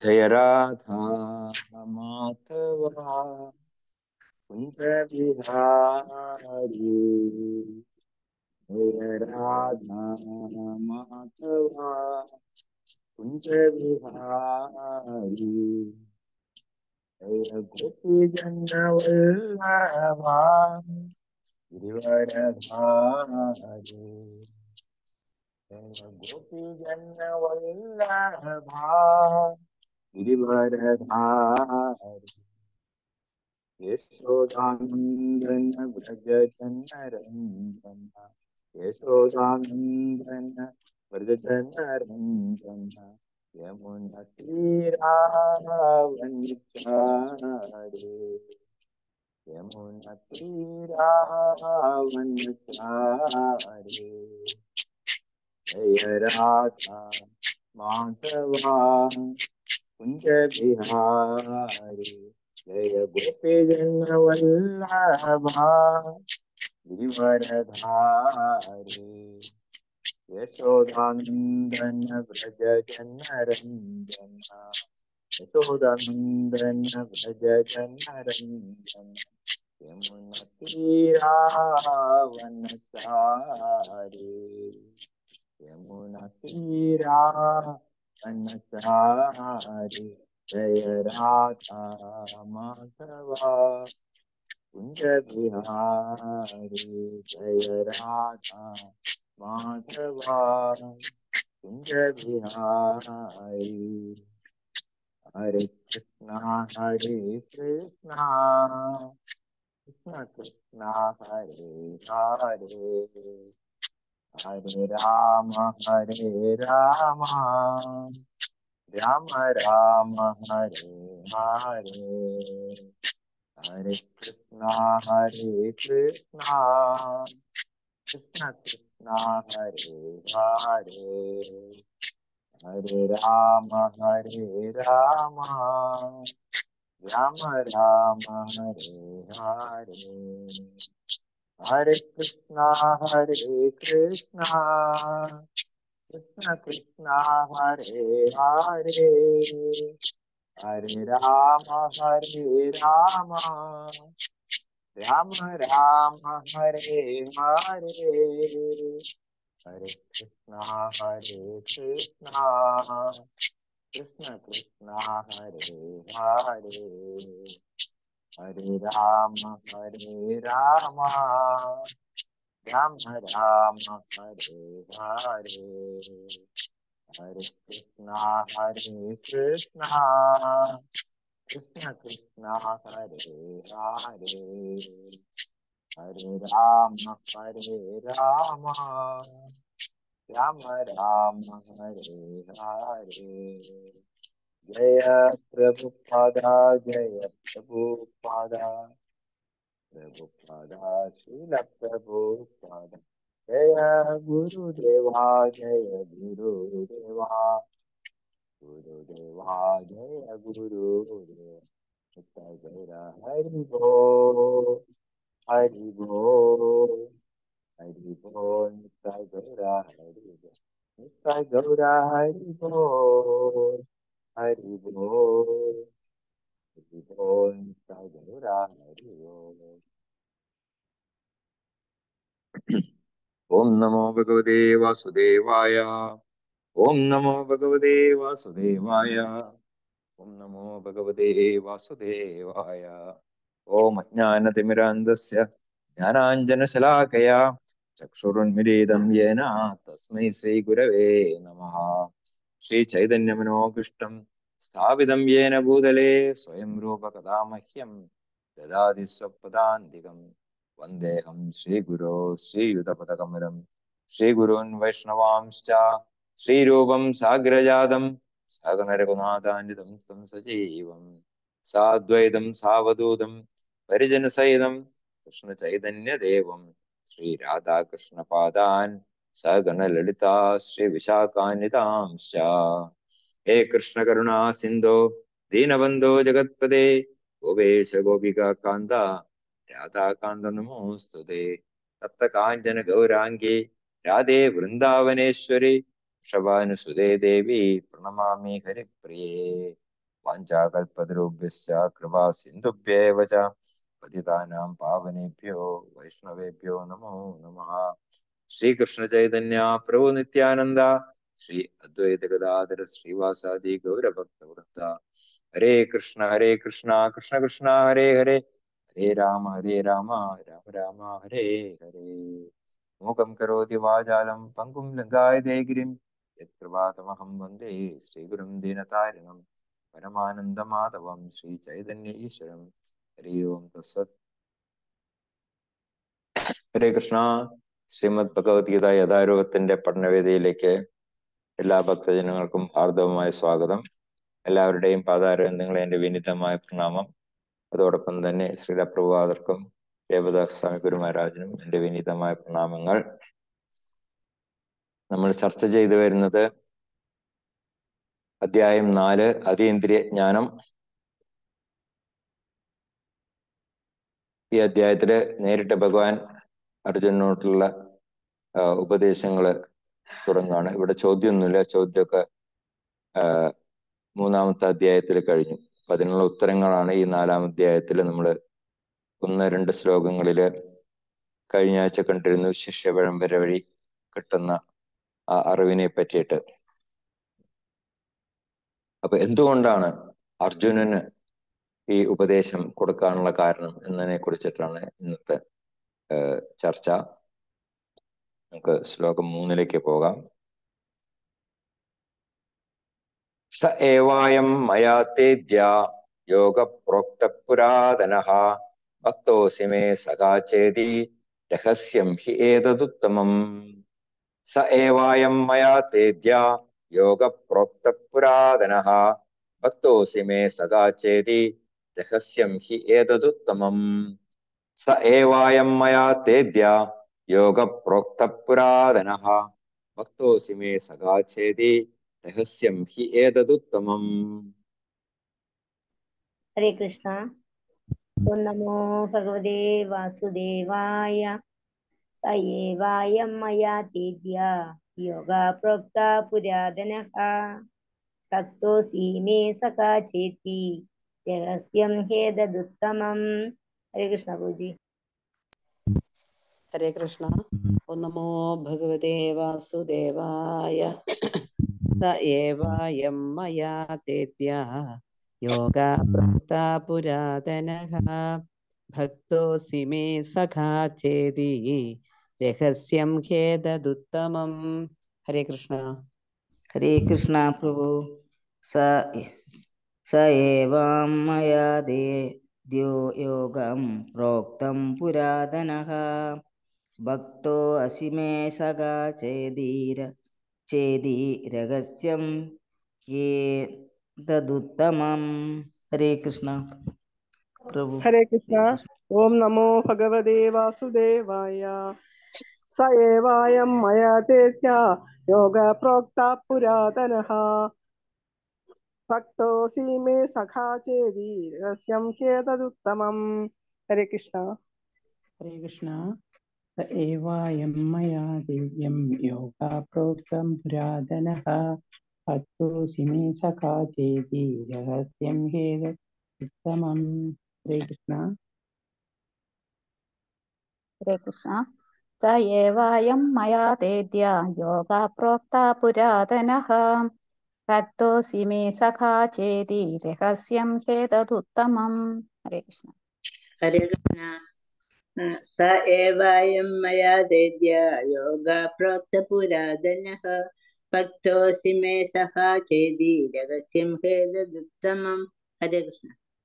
जय राधा माधवा कुंज बिहारी जय राधा माधवा कुंज बिहारी जय गोपी जन वल्लभा गिरिवरधारी जय गोपी जन वल्लभा गिरिवरधारी यशोदानन्दन व्रज जनरञ्जन यशोदानन्दन व्रज जनरञ्जन यमुनतीरावनिचारे यमुनतीरावनिचारे जय राधा माधवा कुञ्ज बिहारी जय गोपी जन वल्लभा गिरिवरधारी यशोदानन्दन व्रज जनरञ्जन यशोदानन्दन व्रज जनरञ्जन यमुनतीरावनचारे यमुनतीरावनचारे जय राधा माधवा कुञ्ज बिहारी जय राधा माधवा कुञ्ज बिहारी हरे कृष्णा हरे कृष्णा कृष्ण कृष्णा हरे हरे हरे राम हरे राम राम राम हरे हरे हरे कृष्णा हरे कृष्णा कृष्ण कृष्णा हरे हरे हरे राम हरे राम राम राम हरे हरे हरे कृष्णा हरे कृष्णा कृष्ण कृष्णा हरे हरे हरे राम हरे राम राम राम हरे हरे हरे कृष्णा हरे कृष्णा कृष्ण कृष्णा हरे हरे हरे राम हरे राम राम राम हरे हरे हरे कृष्णा हरे कृष्णा कृष्ण कृष्णा हरे हरे हरे राम हरे राम राम राम हरे हरे जय प्रभुपादा जय प्रभुपादा प्रभुपादा शील प्रभुपादा जय गुरुदेवा जय गुरुदेवा गुरुदेवा जय गुरुदेवा नित्य गौर हरि भो हरि भो हरि भो नित्य गौर हरि भो नित्य गौर हरि भो हरि भो हरि भो नित्य गौर हरि भो ॐ नमो भगवते वासुदेवाय ॐ नमो भगवते वासुदेवाय ॐ नमो भगवते वासुदेवाय ॐ अज्ञानतिमिरान्धस्य ज्ञानाञ्जनशलाकया चक्षुरुन्मिलितं येन तस्मै श्रीगुरवे नमः श्रीचैतन्यमनोभीष्टं स्थापितं येन भूतले स्वयं रूपकदा मह्यं ददाति स्वपदान्तिकम् वन्देऽहं श्रीगुरो श्रीयुतपदकमलं श्रीगुरून् वैष्णवांश्च श्रीरूपं साग्रजातं सागनरघुनाथान्वितं तं सजीवं साद्वैतं सावधूतं परिजनसहितं कृष्णचैतन्यदेवं श्रीराधाकृष्णपादान् सगणललिता श्रीविशाखान्वितांश्च हे कृष्णकरुणा सिन्धो दीनबन्धो जगत्पदे गोपेश गोपिका कान्ता राधाकान्त नमोऽस्तु ते तप्तकाञ्चन गौराङ्गी राधे वृन्दावनेश्वरि वृषभानुसुदे देवी प्रणमामि हरिप्रिये വാഞ്ചാകൽപതരുഭ്യശ്ച കൃപാ സിന്ധുഭ്യേവ ച പതിതാനാം പാവനേഭ്യോ വൈഷ്ണവേഭ്യോ നമോ നമഃ ശ്രീകൃഷ്ണ ചൈതന്യ പ്രഭു നിത്യാനന്ദ ശ്രീ അദ്വൈത ഗദാധര ശ്രീവാസാദി ഗൗരഭക്തവൃന്ദ ഹരേ കൃഷ്ണ ഹരേ കൃഷ്ണ കൃഷ്ണ കൃഷ്ണ ഹരേ ഹരേ ഹരേ രാമ ഹരേ രാമ രാമ രാമ ഹരേ ഹരേ മൂകം കരോതി വാചാലം പങ്കും ലങ്കായതേ ഗിരിം യത്കൃപാതമഹം വന്ദേ ശ്രീഗുരും ദീനതാരിണം പരമാനന്ദമാധവം ശ്രീ ചൈതന്യ ഈശ്വരം ഹരി ഓം തസ്സത് ഹരേ കൃഷ്ണ ശ്രീമദ് ഭഗവത്ഗീത യഥാരൂപത്തിന്റെ പഠനവേദിയിലേക്ക് എല്ലാ ഭക്തജനങ്ങൾക്കും ഹാർദവമായ സ്വാഗതം എല്ലാവരുടെയും പാതാരബന്ധങ്ങളെ എന്റെ വിനീതമായ പ്രണാമം അതോടൊപ്പം തന്നെ ശ്രീലപ്രഭാതർക്കും ദേവദാസ് സ്വാമി ഗുരുമഹാരാജനും എന്റെ വിനീതമായ പ്രണാമങ്ങൾ നമ്മൾ ചർച്ച ചെയ്തു വരുന്നത് അധ്യായം നാല് അതീന്ദ്രിയ ജ്ഞാനം ഈ അധ്യായത്തില് നേരിട്ട് ഭഗവാൻ അർജുനോട്ടുള്ള ഉപദേശങ്ങള് തുടങ്ങുകയാണ് ഇവിടെ ചോദ്യമൊന്നുമില്ല ചോദ്യമൊക്കെ മൂന്നാമത്തെ അധ്യായത്തിൽ കഴിഞ്ഞു അപ്പൊ അതിനുള്ള ഉത്തരങ്ങളാണ് ഈ നാലാം അധ്യായത്തിൽ നമ്മൾ ഒന്ന് രണ്ട് ശ്ലോകങ്ങളില് കഴിഞ്ഞ ആഴ്ച കണ്ടിരുന്നു ശിഷ്യ പരമ്പര വഴി കിട്ടുന്ന ആ അറിവിനെ പറ്റിയിട്ട് അപ്പൊ എന്തുകൊണ്ടാണ് അർജുനന് ഈ ഉപദേശം കൊടുക്കാനുള്ള കാരണം എന്നതിനെ കുറിച്ചിട്ടാണ് ഇന്നത്തെ ചർച്ച നമുക്ക് ശ്ലോകം മൂന്നിലേക്ക് പോകാം സ ഏവായം മയാ തേദ്യ യോഗ പ്രോക്ത പുരാതന ഭക്തോസി മേ സഖാചേതി രഹസ്യം ഹി ഏതദുത്തമം സ ഏവായം മയാ തേദ്യ യോഗ പ്രോക്ത പുരാതന ഭക്തോസി മേ സഖാചേതി രഹസ്യം ഹി ഏതദുത്തമം സ ഏവായം മയാ തേദ്യ യോഗ പ്രോക്ത പുരാതന ഭക്തോസി മേ സഖാചേതി രഹസ്യം ഹി ഏതദുത്തമം ഹരേ കൃഷ്ണ ഓം നമോ ഭഗവതേ വാസുദേവായ സയേവായം മയാ തീദ്യ യോഗ പ്രോക്ത പുരാതന ഭക്തോസി മേ സഖാ ചേത്തി രഹസ്യം ഹേതദുത്തമം ഹരേ കൃഷ്ണ പൂജി ഹരേ കൃഷ്ണ ഓ നമോ ഭഗവതേ വാസുദേവായ സ ഏവായം മയാ തേദ്യ യോഗ പ്രോക്ത പുരാതനഃ ഭക്തോസി മേ സഖാ ചേതി രഹസ്യം ഖേദദുത്തമം ഹരേ കൃഷ്ണ ഹരേ കൃഷ്ണ പ്രഭു സ സ ഏവാം മയാ ദ്യോ യോഗം പ്രോക്തം പുരാതനഃ ഭക്തോ അസി മേ സഖാ ചേതീര ചേതി രഹസ്യം തദുത്തമം ഹരേ കൃഷ്ണ പ്രഭു ഹരേ കൃഷ്ണ ഓം നമോ ഭഗവതേ വാസുദേവായ സ ഏവായം മയാ തേത്യ യോഗ പ്രോക്ത പുരാതനഃ ഭക്തോസി മേ സഖാ ചേതി രഹസ്യം കേതദുത്തമം ഹരേ കൃഷ്ണ ഹരേ കൃഷ്ണ स एवायं मया दिव्यं योगा प्रोक्तं पुरातनः भक्तोऽसि मे सखा चेति रहस्यं हेद उत्तमं हरे कृष्ण हरे कृष्ण स एवायं मया तेद्य योगा प्रोक्ता पुरातनः भक्तोऽसि मे सखा चेति रहस्यं हेतदुत्तमम् हरे कृष्ण हरे कृष्ण स एवायं मया देद्य योग प्रोक्तपुरातनः भक्तोऽसि मे सखा चेदि रहस्यं हेददुत्तमं हरे कृष्ण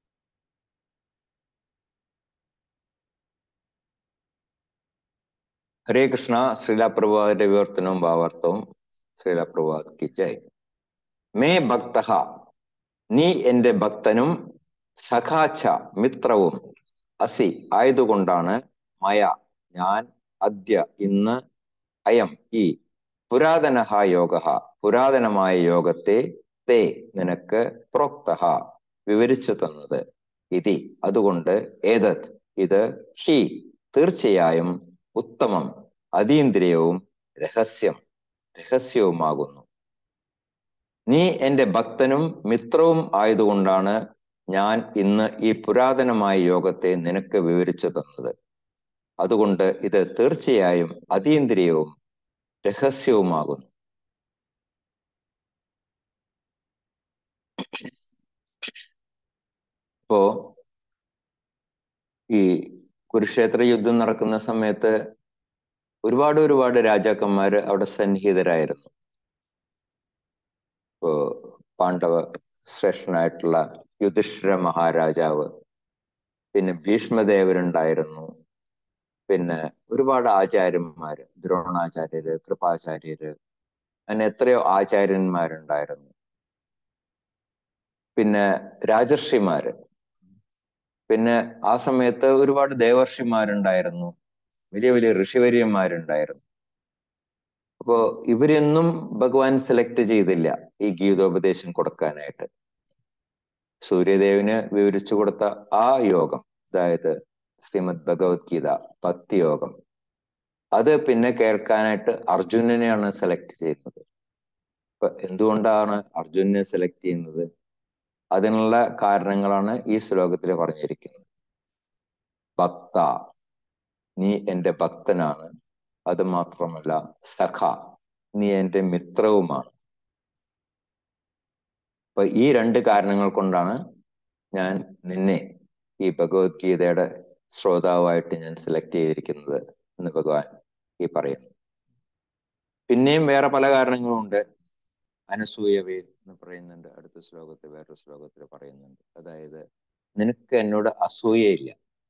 ഹരേ കൃഷ്ണ ശ്രീലാപ്രഭാതിന്റെ വിവർത്തനവും ഭാവാർത്ഥവും ശ്രീലാപ്രഭാത് കി ജയ് മേ ഭക്ത നീ എന്റെ ഭക്തനും സഖാച്ച മിത്രവും അസി ആയതുകൊണ്ടാണ് മയ ഞാൻ അദ്യ ഇന്ന് അയം ഈ പുരാതന യോഗ പുരാതനമായ യോഗത്തെ തേ നിനക്ക് പ്രോക്ത വിവരിച്ചു തന്നത് ഇതി അതുകൊണ്ട് ഏതത് ഇത് ഷീ തീർച്ചയായും ഉത്തമം അതീന്ദ്രിയവും രഹസ്യം രഹസ്യവുമാകുന്നു നീ എന്റെ ഭക്തനും മിത്രവും ആയതുകൊണ്ടാണ് ഞാൻ ഇന്ന് ഈ പുരാതനമായ യോഗത്തെ നിനക്ക് വിവരിച്ചു തന്നത് അതുകൊണ്ട് ഇത് തീർച്ചയായും അതീന്ദ്രിയവും രഹസ്യവുമാകുന്നു ഇപ്പോ ഈ കുരുക്ഷേത്ര യുദ്ധം നടക്കുന്ന സമയത്ത് ഒരുപാട് ഒരുപാട് രാജാക്കന്മാര് അവിടെ സന്നിഹിതരായിരുന്നു ഇപ്പോ പാണ്ഡവ ശ്രേഷ്ഠനായിട്ടുള്ള യുധിഷ്ഠിര മഹാരാജാവ് പിന്നെ ഭീഷ്മദേവരുണ്ടായിരുന്നു പിന്നെ ഒരുപാട് ആചാര്യന്മാര് ദ്രോണാചാര്യര് കൃപാചാര്യര് അങ്ങനെ എത്രയോ ആചാര്യന്മാരുണ്ടായിരുന്നു പിന്നെ രാജർഷിമാര് പിന്നെ ആ സമയത്ത് ഒരുപാട് ദേവർഷിമാരുണ്ടായിരുന്നു വലിയ വലിയ ഋഷിവര്യന്മാരുണ്ടായിരുന്നു അപ്പോ ഇവരൊന്നും ഭഗവാൻ സെലക്ട് ചെയ്തില്ല ഈ ഗീതോപദേശം കൊടുക്കാനായിട്ട് സൂര്യദേവിന് വിവരിച്ചു കൊടുത്ത ആ യോഗം അതായത് ശ്രീമദ് ഭഗവത്ഗീത ഭക്തി യോഗം അത് പിന്നെ കേൾക്കാനായിട്ട് അർജുനനെയാണ് സെലക്ട് ചെയ്യുന്നത് അപ്പൊ എന്തുകൊണ്ടാണ് അർജുനനെ സെലക്ട് ചെയ്യുന്നത് അതിനുള്ള കാരണങ്ങളാണ് ഈ ശ്ലോകത്തിൽ പറഞ്ഞിരിക്കുന്നത് ഭക്ത നീ എന്റെ ഭക്തനാണ് അത് മാത്രമല്ല സഖ നീ എന്റെ മിത്രവുമാണ് അപ്പൊ ഈ രണ്ട് കാരണങ്ങൾ കൊണ്ടാണ് ഞാൻ നിന്നെ ഈ ഭഗവത്ഗീതയുടെ ശ്രോതാവായിട്ട് ഞാൻ സെലക്ട് ചെയ്തിരിക്കുന്നത് എന്ന് ഭഗവാൻ ഈ പറയുന്നു പിന്നെയും വേറെ പല കാരണങ്ങളുണ്ട് അനസൂയവേ എന്ന് പറയുന്നുണ്ട് അടുത്ത ശ്ലോകത്തിൽ വേറൊരു ശ്ലോകത്തിൽ പറയുന്നുണ്ട് അതായത് നിനക്ക് എന്നോട് അസൂയയില്ല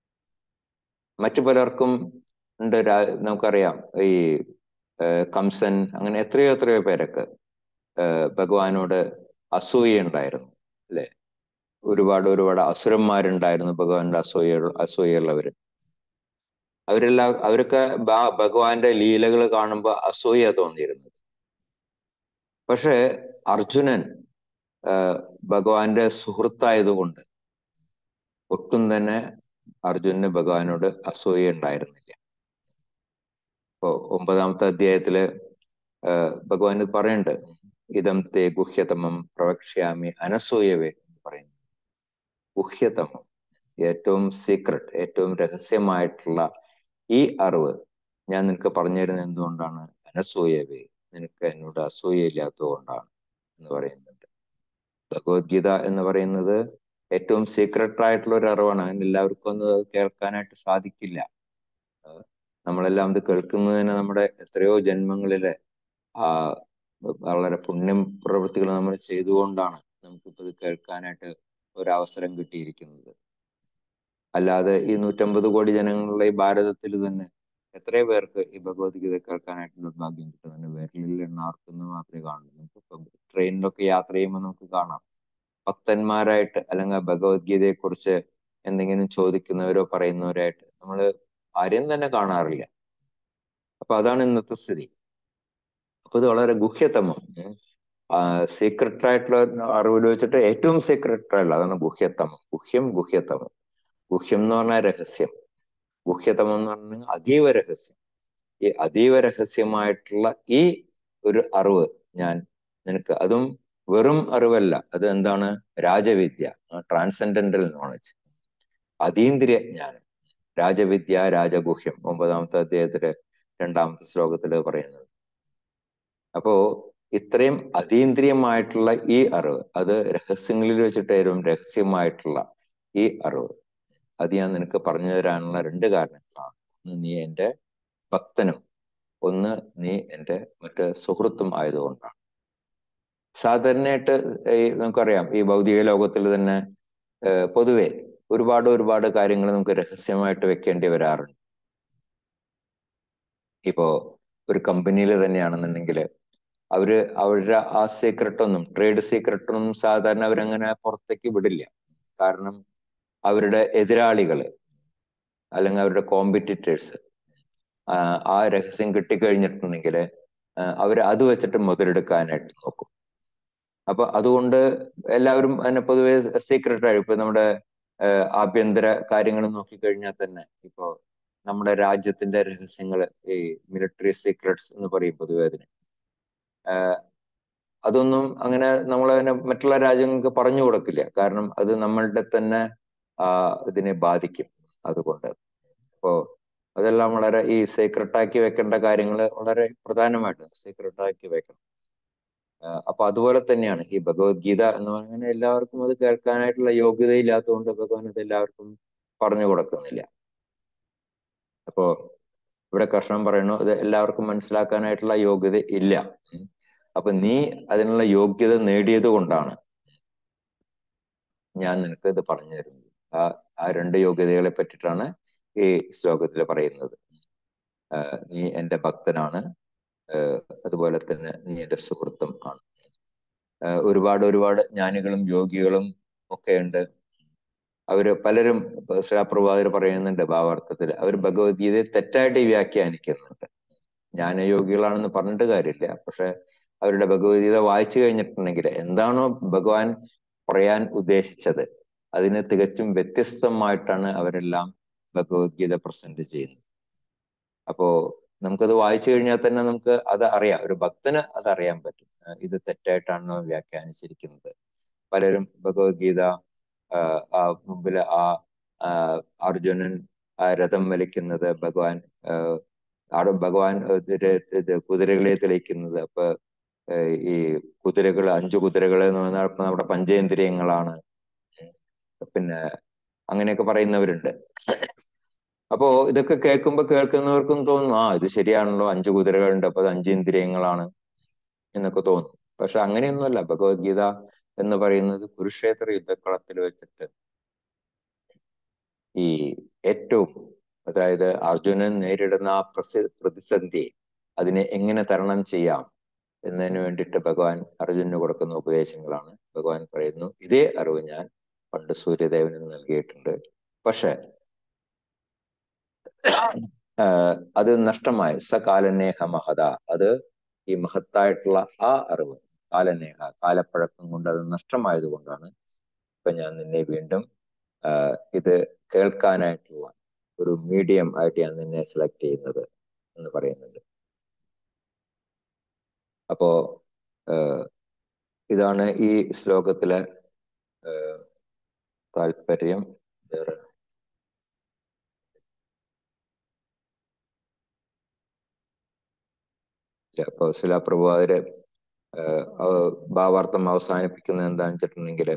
മറ്റു പലർക്കും ഉണ്ട് നമുക്കറിയാം ഈ കംസൻ അങ്ങനെ എത്രയോ എത്രയോ പേരൊക്കെ ഭഗവാനോട് അസൂയ ഉണ്ടായിരുന്നു അല്ലെ ഒരുപാട് ഒരുപാട് അസുരന്മാരുണ്ടായിരുന്നു ഭഗവാന്റെ അസൂയ അസൂയുള്ളവര് അവരെല്ലാം അവരൊക്കെ ഭഗവാന്റെ ലീലകൾ കാണുമ്പോൾ അസൂയ തോന്നിയിരുന്നത് പക്ഷെ അർജുനൻ ഭഗവാന്റെ സുഹൃത്തായതുകൊണ്ട് ഒട്ടും തന്നെ അർജുനന് ഭഗവാനോട് അസൂയ ഉണ്ടായിരുന്നില്ല ഇപ്പോ ഒമ്പതാമത്തെ അധ്യായത്തില് ഭഗവാൻ പറയുന്നുണ്ട് ഇതം തേ ഗുഹ്യതമം പ്രവക്ഷ്യാമി അനസൂയവേ എന്ന് പറയുന്നു ഗുഹ്യതമം ഏറ്റവും സീക്രട്ട് ഏറ്റവും രഹസ്യമായിട്ടുള്ള ഈ അറിവ് ഞാൻ നിനക്ക് പറഞ്ഞു തരുന്നത് എന്തുകൊണ്ടാണ് അനസൂയവേ നിനക്ക് എന്നോട് അസൂയയില്ലാത്തതുകൊണ്ടാണ് എന്ന് പറയുന്നുണ്ട് ഭഗവത്ഗീത എന്ന് പറയുന്നത് ഏറ്റവും സീക്രട്ട് ആയിട്ടുള്ള ഒരു അറിവാണ് എല്ലാവർക്കും ഒന്നും അത് കേൾക്കാനായിട്ട് സാധിക്കില്ല നമ്മളെല്ലാം ഇത് കേൾക്കുന്നതിന് നമ്മുടെ എത്രയോ ജന്മങ്ങളിലെ ആ വളരെ പുണ്യം പ്രവൃത്തികൾ നമ്മൾ ചെയ്തുകൊണ്ടാണ് നമുക്കിപ്പോൾ ഇത് കേൾക്കാനായിട്ട് ഒരവസരം കിട്ടിയിരിക്കുന്നത് അല്ലാതെ ഈ നൂറ്റമ്പത് കോടി ജനങ്ങളുള്ള ഈ ഭാരതത്തിൽ തന്നെ എത്രയോ പേർക്ക് ഈ ഭഗവത്ഗീത കേൾക്കാനായിട്ടുള്ള ഭാഗ്യം കിട്ടുന്നുണ്ട് വിരലിൽ എണ്ണാർക്കുന്ന മാത്രമേ കാണൂ നമുക്ക് ട്രെയിനിലൊക്കെ യാത്ര ചെയ്യുമ്പോൾ നമുക്ക് കാണാം ഭക്തന്മാരായിട്ട് അല്ലെങ്കിൽ ഭഗവത്ഗീതയെ കുറിച്ച് എന്തെങ്കിലും ചോദിക്കുന്നവരോ പറയുന്നവരായിട്ട് നമ്മൾ ആരെയും തന്നെ കാണാറില്ല അപ്പൊ അതാണ് ഇന്നത്തെ സ്ഥിതി അപ്പൊ ഇത് വളരെ ഗുഹ്യതമം സീക്രട്ട് ആയിട്ടുള്ള അറിവിൽ വെച്ചിട്ട് ഏറ്റവും സീക്രട്ട് ആയിട്ടുള്ള അതാണ് ഗുഹ്യതമം ഗുഹ്യം ഗുഹ്യതമം ഗുഹ്യം എന്ന് പറഞ്ഞാൽ രഹസ്യം ഗുഹ്യതമം എന്ന് പറഞ്ഞാൽ അതീവ രഹസ്യം ഈ അതീവ രഹസ്യമായിട്ടുള്ള ഈ ഒരു അറിവ് ഞാൻ നിനക്ക് അതും വെറും അറിവല്ല അത് എന്താണ് രാജവിദ്യ ട്രാൻസെൻഡന്റൽ നോളജ് അതീന്ദ്രിയ ജ്ഞാനം രാജവിദ്യ രാജഗുഹ്യം ഒമ്പതാമത്തെ അധ്യായത്തില് രണ്ടാമത്തെ ശ്ലോകത്തില് പറയുന്നത് അപ്പോ ഇത്രയും അതീന്ദ്രിയമായിട്ടുള്ള ഈ അറിവ് അത് രഹസ്യങ്ങളിൽ വെച്ചിട്ട് ഏറ്റവും രഹസ്യമായിട്ടുള്ള ഈ അറിവ് അത് ഞാൻ നിനക്ക് പറഞ്ഞു തരാനുള്ള രണ്ട് കാരണങ്ങളാണ് ഒന്ന് നീ എൻ്റെ ഭക്തനും ഒന്ന് നീ എൻ്റെ മറ്റ് സുഹൃത്തും ആയതുകൊണ്ടാണ് സാധാരണയായിട്ട് ഈ നമുക്കറിയാം ഈ ഭൗതിക ലോകത്തിൽ തന്നെ പൊതുവെ ഒരുപാട് ഒരുപാട് കാര്യങ്ങൾ നമുക്ക് രഹസ്യമായിട്ട് വെക്കേണ്ടി വരാറുണ്ട് ഇപ്പോ ഒരു കമ്പനിയിൽ തന്നെയാണെന്നുണ്ടെങ്കിൽ അവര് അവരുടെ ആ സീക്രട്ട് ഒന്നും ട്രേഡ് സീക്രട്ട് ഒന്നും സാധാരണ അവരങ്ങനെ പുറത്തേക്ക് വിടില്ല കാരണം അവരുടെ എതിരാളികള് അല്ലെങ്കിൽ അവരുടെ കോമ്പറ്റീറ്റേഴ്സ് ആ രഹസ്യം കിട്ടിക്കഴിഞ്ഞിട്ടുണ്ടെങ്കിൽ അവർ അത് വെച്ചിട്ട് മുതലെടുക്കാനായിട്ട് നോക്കും അപ്പൊ അതുകൊണ്ട് എല്ലാവരും അതിനെ പൊതുവെ സീക്രട്ട് ആയി ഇപ്പൊ നമ്മുടെ ആഭ്യന്തര കാര്യങ്ങൾ നോക്കിക്കഴിഞ്ഞാൽ തന്നെ ഇപ്പോ നമ്മുടെ രാജ്യത്തിന്റെ രഹസ്യങ്ങൾ ഈ മിലിറ്ററി സീക്രട്സ് എന്ന് പറയും പൊതുവെ അതിന് അതൊന്നും അങ്ങനെ നമ്മളതിനെ മറ്റുള്ള രാജ്യങ്ങൾക്ക് പറഞ്ഞു കൊടുക്കില്ല കാരണം അത് നമ്മളുടെ തന്നെ ആ ഇതിനെ ബാധിക്കും അതുകൊണ്ട് അപ്പോ അതെല്ലാം വളരെ ഈ സീക്രട്ട് ആക്കി വെക്കേണ്ട കാര്യങ്ങൾ വളരെ പ്രധാനമായിട്ട് സീക്രട്ട് ആക്കി വെക്കണം ആ, അപ്പൊ അതുപോലെ തന്നെയാണ് ഈ ഭഗവത്ഗീത എന്ന് പറഞ്ഞാൽ എല്ലാവർക്കും അത് കേൾക്കാനായിട്ടുള്ള യോഗ്യത ഇല്ലാത്തതുകൊണ്ട് ഭഗവാൻ അത് എല്ലാവർക്കും പറഞ്ഞു കൊടുക്കുന്നില്ല അപ്പോ ഇവിടെ കർഷകൻ പറയുന്നു ഇത് എല്ലാവർക്കും മനസ്സിലാക്കാനായിട്ടുള്ള യോഗ്യത ഇല്ല ഉം. അപ്പൊ നീ അതിനുള്ള യോഗ്യത നേടിയത് കൊണ്ടാണ് ഞാൻ നിനക്ക് ഇത് പറഞ്ഞു തരുന്നത് ആ ആ രണ്ട് യോഗ്യതകളെ പറ്റിയിട്ടാണ് ഈ ശ്ലോകത്തിൽ പറയുന്നത് ആ, നീ എന്റെ ഭക്തനാണ് ആ, അതുപോലെ തന്നെ നീ എന്റെ സുഹൃത്തും ആണ് ആ, ഒരുപാട് ഒരുപാട് ജ്ഞാനികളും യോഗികളും ഒക്കെ ഉണ്ട് അവര് പലരും ശ്രീപ്രഭാതർ പറയുന്നുണ്ട് ഭാവാർത്ഥത്തിൽ അവർ ഭഗവത്ഗീതയെ തെറ്റായിട്ട് വ്യാഖ്യാനിക്കുന്നുണ്ട് ജ്ഞാനയോഗികളാണെന്ന് പറഞ്ഞിട്ട് കാര്യമില്ല പക്ഷെ അവരുടെ ഭഗവത്ഗീത വായിച്ചു കഴിഞ്ഞിട്ടുണ്ടെങ്കിൽ എന്താണോ ഭഗവാൻ പറയാൻ ഉദ്ദേശിച്ചത് അതിന് തികച്ചും വ്യത്യസ്തമായിട്ടാണ് അവരെല്ലാം ഭഗവത്ഗീത പ്രസന്റ് ചെയ്യുന്നത് അപ്പോ നമുക്കത് വായിച്ചു കഴിഞ്ഞാൽ തന്നെ നമുക്ക് അത് അറിയാം ഒരു ഭക്തന് അത് അറിയാൻ പറ്റും ആ, ഇത് തെറ്റായിട്ടാണോ വ്യാഖ്യാനിച്ചിരിക്കുന്നത് പലരും ഭഗവത്ഗീത ആ, ആ മുമ്പിൽ ആ ആ, അർജുനൻ ആ രഥം വലിക്കുന്നത് ഭഗവാൻ ആ, അവിടെ ഭഗവാൻ ഇതില് ഇത് കുതിരകളെ തെളിയിക്കുന്നത് അപ്പൊ ഏർ ഈ കുതിരകൾ അഞ്ചു കുതിരകൾ എന്ന് പറഞ്ഞാൽ ഇപ്പൊ നമ്മുടെ പഞ്ചേന്ദ്രിയങ്ങളാണ് പിന്നെ അങ്ങനെയൊക്കെ പറയുന്നവരുണ്ട് അപ്പോ ഇതൊക്കെ കേൾക്കുമ്പോ കേൾക്കുന്നവർക്കും തോന്നും ആ ഇത് ശരിയാണല്ലോ അഞ്ചു കുതിരകളുണ്ട് അപ്പൊ അത് അഞ്ചേന്ദ്രിയങ്ങളാണ് എന്നൊക്കെ തോന്നും പക്ഷെ അങ്ങനെയൊന്നുമല്ല ഭഗവത്ഗീത എന്ന് പറയുന്നത് കുരുക്ഷേത്ര യുദ്ധക്കളത്തിൽ വെച്ചിട്ട് ഈ ഏറ്റവും അതായത് അർജുനൻ നേരിടുന്ന ആ പ്രസി പ്രതിസന്ധി അതിനെ എങ്ങനെ തരണം ചെയ്യാം എന്നതിന് വേണ്ടിയിട്ട് ഭഗവാൻ അർജുനന് കൊടുക്കുന്ന ഉപദേശങ്ങളാണ് ഭഗവാൻ പറയുന്നു ഇതേ അറിവ് ഞാൻ പണ്ട് സൂര്യദേവന് നൽകിയിട്ടുണ്ട് പക്ഷെ ആഹ് അത് നഷ്ടമായി സകാലനേഹ മഹത അത് ഈ മഹത്തായിട്ടുള്ള ആ അറിവ് കാലനേഹ കാലപ്പഴക്കം കൊണ്ട് അത് നഷ്ടമായത് കൊണ്ടാണ് ഇപ്പൊ ഞാൻ നിന്നെ വീണ്ടും ആഹ് ഇത് കേൾക്കാനായിട്ടുള്ള ഒരു മീഡിയം ആയിട്ട് ഞാൻ നിന്നെ സെലക്ട് ചെയ്യുന്നത് എന്ന് പറയുന്നുണ്ട് അപ്പോ ആഹ് ഇതാണ് ഈ ശ്ലോകത്തിലെ ആഹ് താല്പര്യം വേറെ ഇല്ല. അപ്പൊ ശിലാപ്രഭുവാതിര് ഭാവാർത്ഥം അവസാനിപ്പിക്കുന്നത് എന്താന്ന് വെച്ചിട്ടുണ്ടെങ്കിൽ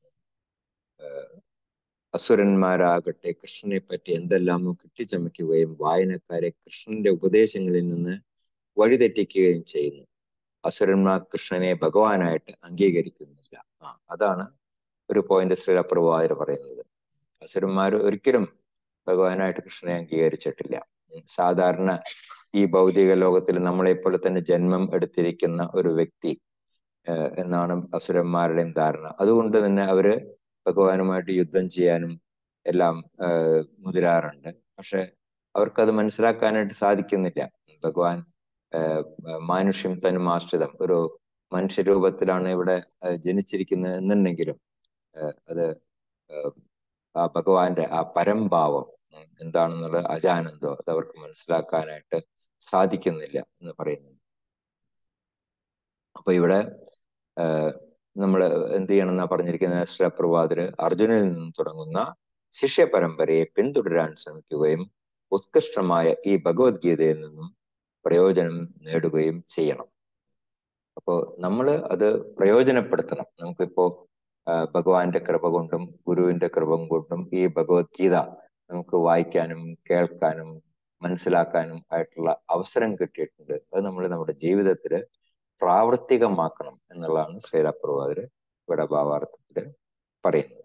അസുരന്മാരാകട്ടെ കൃഷ്ണനെ പറ്റി എന്തെല്ലാമോ കെട്ടിച്ചമയ്ക്കുകയും വായനക്കാരെ കൃഷ്ണന്റെ ഉപദേശങ്ങളിൽ നിന്ന് വഴിതെറ്റിക്കുകയും ചെയ്യുന്നു അസുരന്മാർ കൃഷ്ണനെ ഭഗവാനായിട്ട് അംഗീകരിക്കുന്നില്ല ആ അതാണ് ഒരു പോയിന്റ് ശ്രീലപ്രഭുവാതിര് പറയുന്നത് അസുരന്മാർ ഒരിക്കലും ഭഗവാനായിട്ട് കൃഷ്ണനെ അംഗീകരിച്ചിട്ടില്ല ഉം. സാധാരണ ഈ ഭൗതിക ലോകത്തിൽ നമ്മളെപ്പോലെ തന്നെ ജന്മം എടുത്തിരിക്കുന്ന ഒരു വ്യക്തി ഏഹ് എന്നാണ് അസുരന്മാരുടെയും ധാരണ അതുകൊണ്ട് തന്നെ അവര് ഭഗവാനുമായിട്ട് യുദ്ധം ചെയ്യാനും എല്ലാം ഏഹ് മുതിരാറുണ്ട് പക്ഷെ അവർക്കത് മനസ്സിലാക്കാനായിട്ട് സാധിക്കുന്നില്ല ഭഗവാൻ ഏഹ് മാനുഷ്യം തനുമാശ്രിതം ഒരു മനുഷ്യരൂപത്തിലാണ് ഇവിടെ ഏഹ് ജനിച്ചിരിക്കുന്നത് എന്നുണ്ടെങ്കിലും ഏഹ് അത് ഏഹ് ആ ഭഗവാന്റെ ആ പരംഭാവം ഉം, എന്താണെന്നുള്ളത് അജാനന്ദോ അത് അവർക്ക് മനസ്സിലാക്കാനായിട്ട് സാധിക്കുന്നില്ല എന്ന് പറയുന്നു അപ്പൊ ഇവിടെ നമ്മൾ എന്ത് ചെയ്യണം എന്നാ പറഞ്ഞിരിക്കുന്നത് ശ്രീപ്രഭാതര് അർജുനിൽ നിന്നും തുടങ്ങുന്ന ശിഷ്യ പരമ്പരയെ പിന്തുടരാൻ ശ്രമിക്കുകയും ഉത്കൃഷ്ടമായ ഈ ഭഗവത്ഗീതയിൽ നിന്നും പ്രയോജനം നേടുകയും ചെയ്യണം അപ്പോ നമ്മൾ അത് പ്രയോജനപ്പെടുത്തണം നമുക്കിപ്പോ ആ, ഭഗവാന്റെ കൃപ കൊണ്ടും ഗുരുവിന്റെ കൃപ കൊണ്ടും ഈ ഭഗവത്ഗീത നമുക്ക് വായിക്കാനും കേൾക്കാനും മനസ്സിലാക്കാനും ആയിട്ടുള്ള അവസരം കിട്ടിയിട്ടുണ്ട് അത് നമ്മൾ നമ്മുടെ ജീവിതത്തിൽ പ്രാവർത്തികമാക്കണം എന്നുള്ളതാണ് ശ്രീരാപ്രഭാതര് ഇവിടെ ഭാവാർത്ഥത്തില് പറയുന്നത്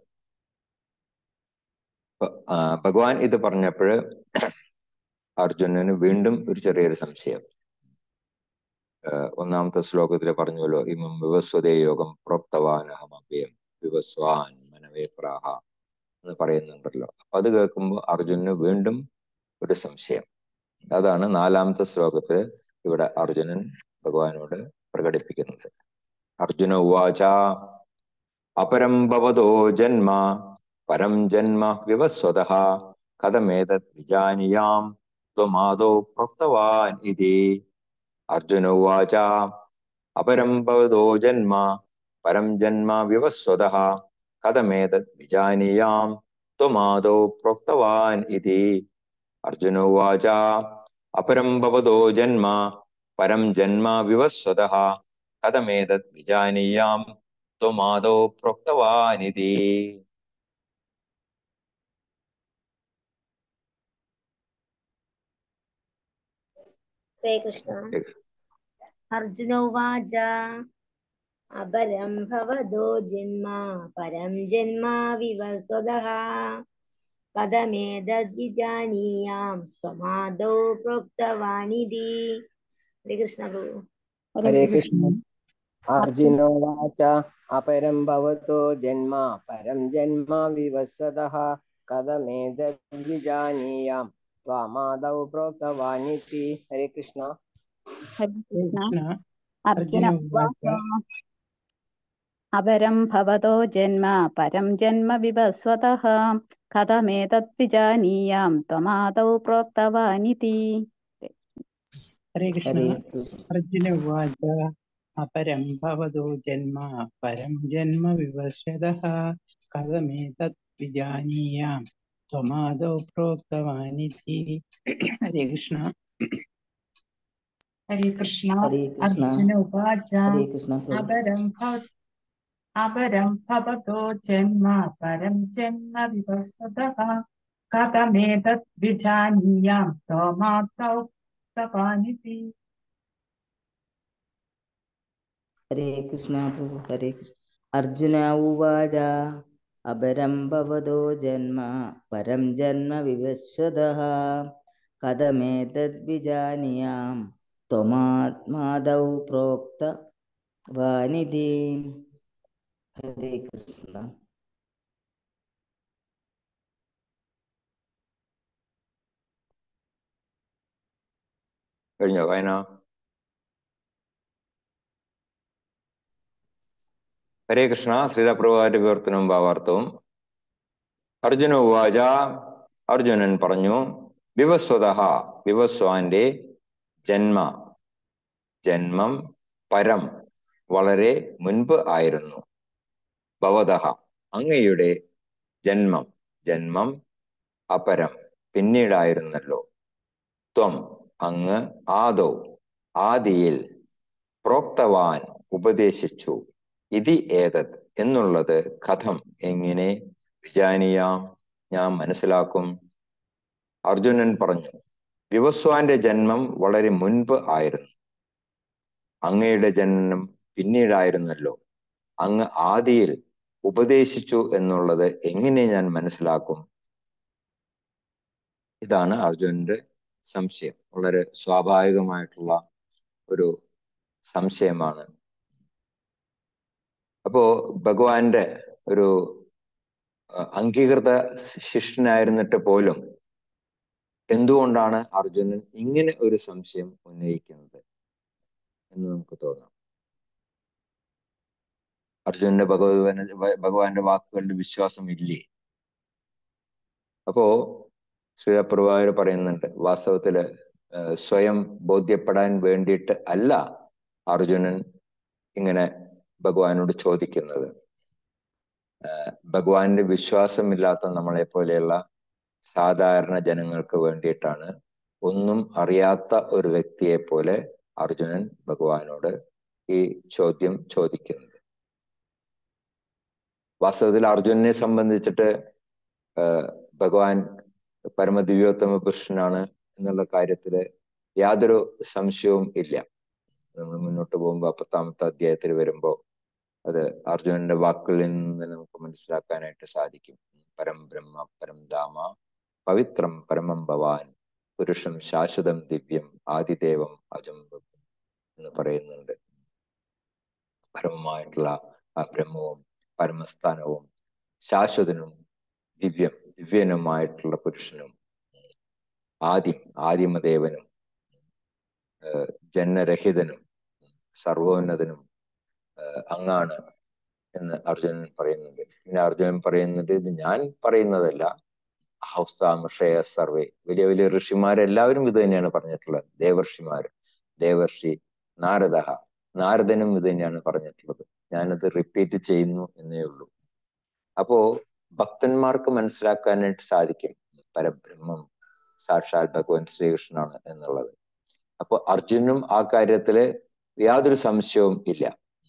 അപ്പൊ, ആ, ഭഗവാൻ ഇത് പറഞ്ഞപ്പോഴ് അർജുനന് വീണ്ടും ഒരു ചെറിയൊരു സംശയം ആഹ് ഒന്നാമത്തെ ശ്ലോകത്തിൽ പറഞ്ഞല്ലോ ഇമം വിവസ്വതേ യോഗം പ്രോക്തവാനഹമഭയം വിവസ്വാൻ മനവേ പ്രാഹ എന്ന് പറയുന്നുണ്ടല്ലോ അപ്പൊ അത് കേൾക്കുമ്പോൾ അർജുനന് വീണ്ടും ഒരു സംശയം അതാണ് നാലാമത്തെ ശ്ലോകത്തിൽ ഇവിടെ അർജുനൻ ഭഗവാനോട് പ്രകടിപ്പിക്കുന്നത് അർജുന ഉവാച അപരം ഭവതോ ജന്മ പരം ജന്മ വിവസ്വത കഥമേതത് വിജാനിയാം ത്വമാദോ പ്രോക്തവാൻ ഇതി അർജുന ഉവാച अपरं भवतो जन्म परं जन्म विवस्वतः कथमेतत् विजानीयां त्वमादौ प्रोक्तवान् इति अर्जुन उवाच अपरं भवतो जन्म परं जन्म विवस्वतः कथमेतत् विजानीयां त्वमादौ प्रोक्तवान् इति हरे कृष्ण अर्जुन उवाच अपरं भवतो जन्म परं जन्म विवस्वतः कथमेतद्विजानीयां त्वमादौ प्रोक्तवानिति हरे कृष्ण प्रभु हरे कृष्ण अर्जुनोवाच अपरं भवतो जन्म परं जन्म विवस्वतः कथमेतद्विजानीयां त्वामादौ प्रोक्तवानिति हरे कृष्ण हरे कृष्ण कृष्ण अर्जुन अर्जुन उवाच उवाच अपरं भवतो जन्म परं जन्म विवस्वतः कथमेतत् विजानीयां त्वमादौ प्रोक्तवानिति हरे कृष्ण हरे कृष्ण अर्जुन उवाच अपरं भवतो जन्म परं जन्म विवस्वतः कथमेतत् विजानीयां त्वमादौ प्रोक्तवानिति हरे कृष्ण हरे कृष्ण हरे कृष्ण अर्जुन उवाच हरे कृष्ण प्रभु अपरं भव अपरं भवतो जन्म परं जन्म विवस्वतः कथमेतत् विजानीयां त्वमादौ प्रोक्तवानिति हरे कृष्ण प्रभु हरे कृष्ण अर्जुन उवाच अपरं भवतो जन्म परं जन्म विवस्वतः कथमेतद्विजानीयां त्वमात्मादौ प्रोक्तवानिति हरे कृष्ण കഴിഞ്ഞോ വായന ഹരേ കൃഷ്ണ ശ്രീലപ്രഭുവാന്റെ വിവർത്തനവും ഭാവാർത്ഥവും അർജുന ഉവാച അർജുനൻ പറഞ്ഞു വിവസ്വത വിവസ്വാന്റെ ജന്മ ജന്മം പരം വളരെ മുൻപ് ആയിരുന്നു ഭവതഃ അങ്ങയുടെ ജന്മം ജന്മം അപരം പിന്നീടായിരുന്നല്ലോ ത്വം അങ്ങ് ആദൗ ആദിയിൽ പ്രോക്തവാൻ ഉപദേശിച്ചു ഇതി ഏതത് എന്നുള്ളത് കഥം എങ്ങനെ വിജാനിയാം ഞാൻ മനസ്സിലാക്കും അർജുനൻ പറഞ്ഞു വിവസ്വാന്റെ ജന്മം വളരെ മുൻപ് ആയിരുന്നു അങ്ങയുടെ ജനനം പിന്നീടായിരുന്നല്ലോ അങ്ങ് ആദിയിൽ ഉപദേശിച്ചു എന്നുള്ളത് എങ്ങനെ ഞാൻ മനസ്സിലാക്കും ഇതാണ് അർജുനന്റെ സംശയം വളരെ സ്വാഭാവികമായിട്ടുള്ള ഒരു സംശയമാണ് അപ്പോ ഭഗവാന്റെ ഒരു അഹ് അംഗീകൃത ശിഷ്യനായിരുന്നിട്ട് പോലും എന്തുകൊണ്ടാണ് അർജുനൻ ഇങ്ങനെ ഒരു സംശയം ഉന്നയിക്കുന്നത് എന്ന് നമുക്ക് തോന്നാം അർജുനന്റെ ഭഗവത് ഭഗവാന്റെ വാക്കുകളിൽ വിശ്വാസം ഇല്ലേ അപ്പോ ശ്രീപ്രഭാകർ പറയുന്നുണ്ട് വാസ്തവത്തില് ഏഹ് സ്വയം ബോധ്യപ്പെടാൻ വേണ്ടിയിട്ട് അല്ല അർജുനൻ ഇങ്ങനെ ഭഗവാനോട് ചോദിക്കുന്നത് ഏഹ് ഭഗവാന്റെ വിശ്വാസമില്ലാത്ത നമ്മളെ പോലെയുള്ള സാധാരണ ജനങ്ങൾക്ക് വേണ്ടിയിട്ടാണ് ഒന്നും അറിയാത്ത ഒരു വ്യക്തിയെ പോലെ അർജുനൻ ഭഗവാനോട് ഈ ചോദ്യം ചോദിക്കുന്നത് വാസ്തവത്തിൽ അർജുനനെ സംബന്ധിച്ചിട്ട് ഏഹ് ഭഗവാൻ പരമദിവ്യോത്തമ പുരുഷനാണ് എന്നുള്ള കാര്യത്തില് യാതൊരു സംശയവും ഇല്ല നമ്മൾ മുന്നോട്ട് പോകുമ്പോൾ പത്താമത്തെ അധ്യായത്തിൽ വരുമ്പോൾ അത് അർജുനന്റെ വാക്കുകളിൽ നിന്ന് നമുക്ക് മനസ്സിലാക്കാനായിട്ട് സാധിക്കും പരം ബ്രഹ്മ പരം ധാമ പവിത്രം പരമം ഭവാൻ പുരുഷം ശാശ്വതം ദിവ്യം ആദിദേവം അജം എന്ന് പറയുന്നുണ്ട് പരമമായിട്ടുള്ള ആ ബ്രഹ്മവും പരമസ്ഥാനവും ശാശ്വതനും ദിവ്യം ദിവ്യനുമായിട്ടുള്ള പുരുഷനും ആദി ആദിമദേവനും ജന്മരഹിതനും സർവോന്നതനും അങ്ങാണ് എന്ന് അർജുനൻ പറയുന്നുണ്ട് പിന്നെ അർജുനൻ പറയുന്നുണ്ട് ഇത് ഞാൻ പറയുന്നതല്ല ഹൗസ്താമഷയ സർവേ വലിയ വലിയ ഋഷിമാരെല്ലാവരും ഇത് തന്നെയാണ് പറഞ്ഞിട്ടുള്ളത് ദേവർഷിമാർ ദേവർഷി നാരദ നാരദനും ഇത് തന്നെയാണ് പറഞ്ഞിട്ടുള്ളത് ഞാനത് റിപ്പീറ്റ് ചെയ്യുന്നു എന്നേ ഉള്ളൂ അപ്പോ ഭക്തന്മാർക്ക് മനസ്സിലാക്കാനായിട്ട് സാധിക്കും പരബ്രഹ്മം സാക്ഷാൽ ഭഗവാൻ ശ്രീകൃഷ്ണനാണ് എന്നുള്ളത് അപ്പൊ അർജുനും ആ കാര്യത്തില് യാതൊരു സംശയവും ഇല്ല